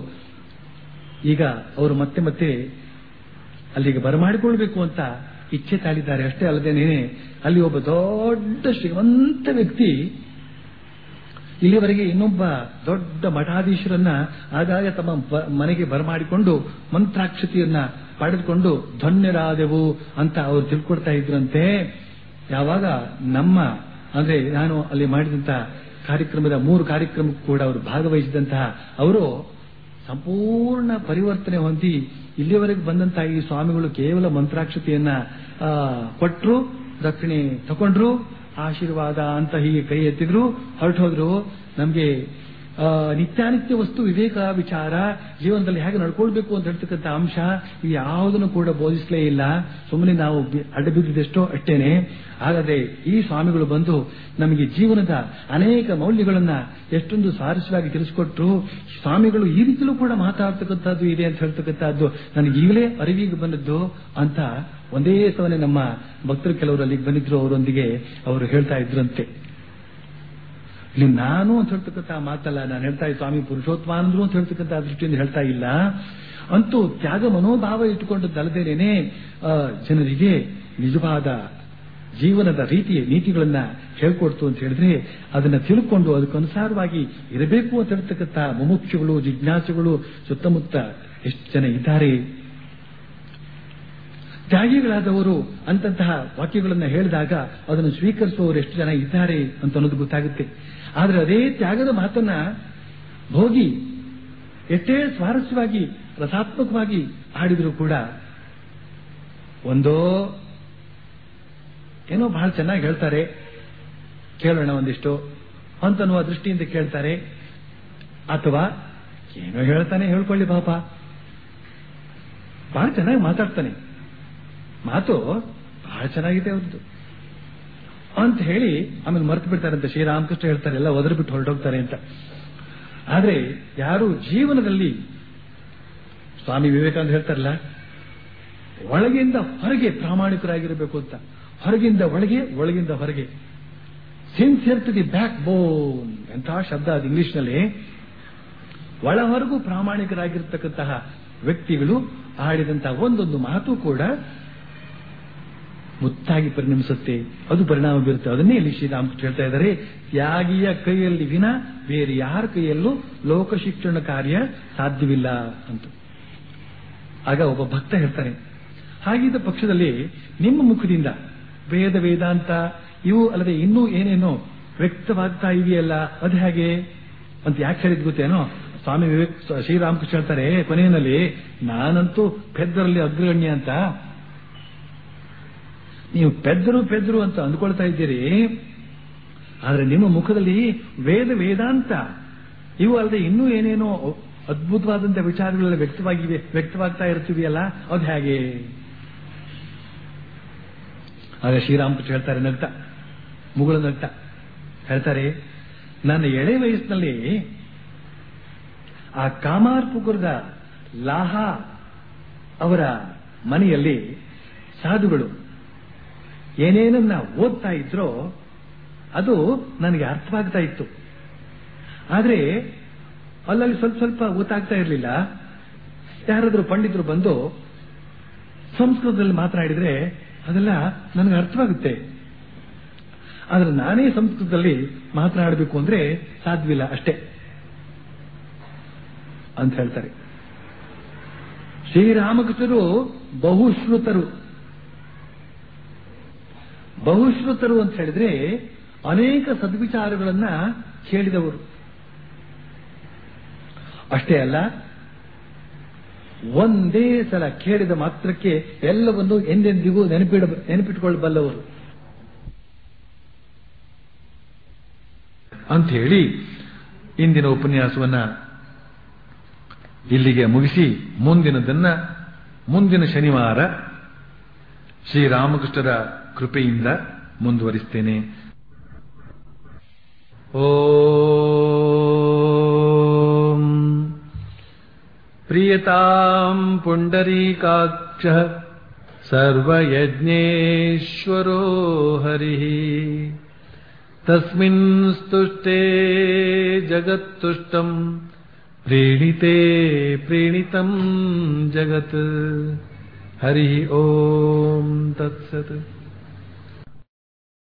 ಈಗ ಅವರು ಮತ್ತೆ ಮತ್ತೆ ಅಲ್ಲಿಗೆ ಬರಮಾಡಿಕೊಳ್ಬೇಕು ಅಂತ ಇಚ್ಛೆ ತಾಳಿದ್ದಾರೆ ಅಷ್ಟೇ ಅಲ್ಲದೇನೆ ಅಲ್ಲಿ ಒಬ್ಬ ದೊಡ್ಡ ಶ್ರೀಮಂತ ವ್ಯಕ್ತಿ ಇಲ್ಲಿವರೆಗೆ ಇನ್ನೊಬ್ಬ ದೊಡ್ಡ ಮಠಾಧೀಶರನ್ನ ಆಗಾಗ ತಮ್ಮ ಬ- ಮನೆಗೆ ಬರಮಾಡಿಕೊಂಡು ಮಂತ್ರಾಕ್ಷತೆಯನ್ನ ಪಡೆದುಕೊಂಡು ಧನ್ಯರಾದೆವು ಅಂತ ಅವರು ತಿಳ್ಕೊಡ್ತಾ ಇದ್ರಂತೆ ಯಾವಾಗ ನಮ್ಮ ಅಂದ್ರೆ ನಾನು ಅಲ್ಲಿ ಮಾಡಿದಂತಹ ಕಾರ್ಯಕ್ರಮದ ಮೂರು ಕಾರ್ಯಕ್ರಮಕ್ಕೂ ಕೂಡ ಅವರು ಭಾಗವಹಿಸಿದಂತಹ ಅವರು ಸಂಪೂರ್ಣ ಪರಿವರ್ತನೆ ಹೊಂದಿ ಇಲ್ಲಿವರೆಗೆ ಬಂದಂತಹ ಈ ಸ್ವಾಮಿಗಳು ಕೇವಲ ಮಂತ್ರಾಕ್ಷತೆಯನ್ನ ಆ, ಕೊಟ್ರು ದಕ್ಷಿಣೆ ತಕೊಂಡ್ರು ಆಶೀರ್ವಾದ ಅಂತ ಹೀಗೆ ಕೈ ಎತ್ತಿದ್ರು ಹೊರಟು ಹೋದ್ರು ನಮ್ಗೆ ಆ, ನಿತ್ಯಾನಿತ್ಯ ವಸ್ತು ವಿವೇಕ ವಿಚಾರ ಜೀವನದಲ್ಲಿ ಹೇಗೆ ನಡ್ಕೊಳ್ಬೇಕು ಅಂತ ಹೇಳ್ತಕ್ಕಂಥ ಅಂಶ ಇವು ಯಾವುದನ್ನು ಕೂಡ ಬೋಧಿಸಲೇ ಇಲ್ಲ ಸುಮ್ಮನೆ ನಾವು ಬಿ- ಅಡ್ಡಬಿದ್ದಿದ್ದೆಷ್ಟೋ ಅಷ್ಟೇನೆ ಹಾಗಾದ್ರೆ ಈ ಸ್ವಾಮಿಗಳು ಬಂದು ನಮಗೆ ಜೀವನದ ಅನೇಕ ಮೌಲ್ಯಗಳನ್ನ ಎಷ್ಟೊಂದು ಸ್ವಾರಸ್ಯವಾಗಿ ತಿಳಿಸಿಕೊಟ್ರು ಸ್ವಾಮಿಗಳು ಈ ರೀತಿಲೂ ಕೂಡ ಮಾತಾಡ್ತಕ್ಕಂಥದ್ದು ಇದೆ ಅಂತ ಹೇಳ್ತಕ್ಕಂಥದ್ದು ನನಗೆ ಈಗಲೇ ಅರಿವಿಗೆ ಬಂದದ್ದು ಅಂತ ಒಂದೇ ಸವನೆ ನಮ್ಮ ಭಕ್ತರು ಕೆಲವರು ಅಲ್ಲಿಗೆ ಬಂದಿದ್ರು ಅವರೊಂದಿಗೆ ಅವರು ಹೇಳ್ತಾ ಇದ್ರಂತೆ ಇಲ್ಲಿ ನಾನು ಅಂತ ಹೇಳ್ತಕ್ಕಂಥ ಮಾತಲ್ಲ ನಾನು ಹೇಳ್ತಾ ಇದ್ದ ಸ್ವಾಮಿ ಪುರುಷೋತ್ತಮಾನಂದ್ರು ಅಂತ ಹೇಳ್ತಕ್ಕಂಥ ದೃಷ್ಟಿಯಿಂದ ಹೇಳ್ತಾ ಇಲ್ಲ ಅಂತೂ ತ್ಯಾಗ ಮನೋಭಾವ ಇಟ್ಟುಕೊಂಡದ್ದಲ್ಲದೇನೆ ಆ, ಜನರಿಗೆ ನಿಜವಾದ ಜೀವನದ ರೀತಿಯ ನೀತಿಗಳನ್ನ ಹೇಳ್ಕೊಡ್ತು ಅಂತ ಹೇಳಿದ್ರೆ ಅದನ್ನ ತಿಳ್ಕೊಂಡು ಅದಕ್ಕನುಸಾರವಾಗಿ ಇರಬೇಕು ಅಂತ ಹೇಳ್ತಕ್ಕಂಥ ಮುಮುಕ್ಷುಗಳು ಜಿಜ್ಞಾಸುಗಳು ಸುತ್ತಮುತ್ತ ಎಷ್ಟು ಜನ ಇದ್ದಾರೆ ತ್ಯಾಗಿಗಳಾದವರು ಅಂತಂತಹ ವಾಕ್ಯಗಳನ್ನ ಹೇಳಿದಾಗ ಅದನ್ನು ಸ್ವೀಕರಿಸುವವರು ಎಷ್ಟು ಜನ ಇದ್ದಾರೆ ಅಂತ ಅನ್ನೋದು ಗೊತ್ತಾಗುತ್ತೆ ಆದ್ರೆ ಅದೇ ತ್ಯಾಗದ ಮಾತನ್ನ ಭೋಗಿ ಎಷ್ಟೇ ಸ್ವಾರಸ್ಯವಾಗಿ ರಸಾತ್ಮಕವಾಗಿ ಆಡಿದ್ರು ಕೂಡ ಒಂದೋ ಏನೋ ಬಹಳ ಚೆನ್ನಾಗಿ ಹೇಳ್ತಾರೆ ಕೇಳೋಣ ಒಂದಿಷ್ಟು ಅಂತನ್ನುವ ದೃಷ್ಟಿಯಿಂದ ಕೇಳ್ತಾರೆ ಅಥವಾ ಏನೋ ಹೇಳ್ತಾನೆ ಹೇಳ್ಕೊಳ್ಳಿ ಪಾಪ ಬಹಳ ಚೆನ್ನಾಗಿ ಮಾತಾಡ್ತಾನೆ ಮಾತು ಬಹಳ ಚೆನ್ನಾಗಿದೆ ಅವ್ರದ್ದು ಅಂತ ಹೇಳಿ ಆಮೇಲೆ ಮರ್ತು ಬಿಡ್ತಾರಂತೆ ಶ್ರೀರಾಮಕೃಷ್ಣ ಹೇಳ್ತಾರೆ ಎಲ್ಲ ಒದರಿ ಬಿಟ್ಟು ಹೊರಟೋಗ್ತಾರೆ ಅಂತ ಆದ್ರೆ ಯಾರು ಜೀವನದಲ್ಲಿ ಸ್ವಾಮಿ ವಿವೇಕಾನಂದ ಹೇಳ್ತಾರಲ್ಲ ಒಳಗಿಂದ ಹೊರಗೆ ಪ್ರಾಮಾಣಿಕರಾಗಿರಬೇಕು ಅಂತ ಹೊರಗಿಂದ ಒಳಗೆ ಒಳಗಿಂದ ಹೊರಗೆ sincere to the backbone ಎಂತಹ ಶಬ್ದ ಅದು ಇಂಗ್ಲಿಷ್ನಲ್ಲಿ ಒಳ ಹೊರಗೂ ಪ್ರಾಮಾಣಿಕರಾಗಿರ್ತಕ್ಕಂತಹ ವ್ಯಕ್ತಿಗಳು ಆಡಿದಂತಹ ಒಂದೊಂದು ಮಾತು ಕೂಡ ಮುತ್ತಾಗಿ ಪರಿಣಮಿಸುತ್ತೆ ಅದು ಪರಿಣಾಮ ಬೀರುತ್ತೆ ಅದನ್ನೇ ಇಲ್ಲಿ ಶ್ರೀರಾಮಕೃಷ್ಣ ಹೇಳ್ತಾ ಇದ್ದಾರೆ ತ್ಯಾಗಿಯ ಕೈಯಲ್ಲಿ ವಿನ ಬೇರೆ ಯಾರ ಕೈಯಲ್ಲೂ ಲೋಕ ಶಿಕ್ಷಣ ಕಾರ್ಯ ಸಾಧ್ಯವಿಲ್ಲ ಅಂತ ಆಗ ಒಬ್ಬ ಭಕ್ತ ಹೇಳ್ತಾನೆ ಹಾಗಿದ್ದ ಪಕ್ಷದಲ್ಲಿ ನಿಮ್ಮ ಮುಖದಿಂದ ವೇದ ವೇದಾಂತ ಇವು ಅಲ್ಲದೆ ಇನ್ನೂ ಏನೇನೋ ವ್ಯಕ್ತವಾಗ್ತಾ ಇದೆಯಲ್ಲ ಅದು ಹೇಗೆ ಅಂತ ಯಾಕೆ ಹೇಳಿದ್ ಗೊತ್ತೇನೋ ಸ್ವಾಮಿ ವಿವೇಕ್ ಶ್ರೀರಾಮಕೃಷ್ಣ ಹೇಳ್ತಾರೆ ಕೊನೆಯಲ್ಲಿ ನಾನಂತೂ ಪೆದ್ದರಲ್ಲಿ ಅಗ್ರಗಣ್ಯ ಅಂತ ನೀವು ಪೆದ್ರು ಪೆದ್ರು ಅಂತ ಅಂದ್ಕೊಳ್ತಾ ಇದ್ದೀರಿ ಆದ್ರೆ ನಿಮ್ಮ ಮುಖದಲ್ಲಿ ವೇದ ವೇದಾಂತ ಇವು ಅಲ್ಲದೆ ಇನ್ನೂ ಏನೇನೋ ಅದ್ಭುತವಾದಂತಹ ವಿಚಾರಗಳೆಲ್ಲ ವ್ಯಕ್ತವಾಗಿವೆ ವ್ಯಕ್ತವಾಗ್ತಾ ಇರ್ತೀವಿಯಲ್ಲ ಅದು ಹೇಗೆ ಆಗ ಶ್ರೀರಾಮಕೃಷ್ಣ ಹೇಳ್ತಾರೆ ನಗ್ತ ಮುಗುಳು ನಗ್ತ ಹೇಳ್ತಾರೆ ನನ್ನ ಎಳೆ ವಯಸ್ಸಿನಲ್ಲಿ ಆ ಕಾಮಾರ್ಪುಕುರದ ಲಾಹ ಅವರ ಮನೆಯಲ್ಲಿ ಸಾಧುಗಳು ಏನೇನನ್ನ ಓದ್ತಾ ಇದ್ರೋ ಅದು ನನಗೆ ಅರ್ಥವಾಗ್ತಾ ಇತ್ತು ಆದ್ರೆ ಅಲ್ಲಲ್ಲಿ ಸ್ವಲ್ಪ ಸ್ವಲ್ಪ ಗೊತ್ತಾಗ್ತಾ ಇರಲಿಲ್ಲ ಯಾರಾದ್ರೂ ಪಂಡಿತರು ಬಂದು ಸಂಸ್ಕೃತದಲ್ಲಿ ಮಾತನಾಡಿದ್ರೆ ಅದೆಲ್ಲ ನನಗೆ ಅರ್ಥವಾಗುತ್ತೆ ಆದ್ರೆ ನಾನೇ ಸಂಸ್ಕೃತದಲ್ಲಿ ಮಾತನಾಡಬೇಕು ಅಂದ್ರೆ ಸಾಧ್ಯವಿಲ್ಲ ಅಷ್ಟೇ ಅಂತ ಹೇಳ್ತಾರೆ ಶ್ರೀರಾಮಕೃಷ್ಣರು ಬಹುಶ್ರುತರು ಬಹುಶ್ರುತರು ಅಂತ ಹೇಳಿದ್ರೆ ಅನೇಕ ಸದ್ವಿಚಾರಗಳನ್ನ ಕೇಳಿದವರು ಅಷ್ಟೇ ಅಲ್ಲ ಒಂದೇ ಸಲ ಕೇಳಿದ ಮಾತ್ರಕ್ಕೆ ಎಲ್ಲವನ್ನು ಎಂದೆಂದಿಗೂ ನೆನಪಿಡ ನೆನಪಿಟ್ಟುಕೊಳ್ಳಬಲ್ಲವರು ಅಂತ ಹೇಳಿ ಇಂದಿನ ಉಪನ್ಯಾಸವನ್ನ ಇಲ್ಲಿಗೆ ಮುಗಿಸಿ ಮುಂದಿನದನ್ನ ಮುಂದಿನ ಶನಿವಾರ ಶ್ರೀರಾಮಕೃಷ್ಣರ ಕೃಪೆಯಿಂದ ಮುಂದುವರಿಸ್ತೇನೆ ಓಂ ಪ್ರಿಯತಾಂ ಪುಂಡರೀಕಾಕ್ಷ ಸರ್ವಯಜ್ಞೇಶ್ವರೋ ಹರಿಃ ತಸ್ಮಿನ್ ಸ್ತುಷ್ಟೇ ಜಗತ್ತುಷ್ಟಂ ಪ್ರೀಣಿತೆ ಪ್ರೀಣಿತಂ ಜಗತ್ ಹರಿ ಓಂ ತತ್ಸತ್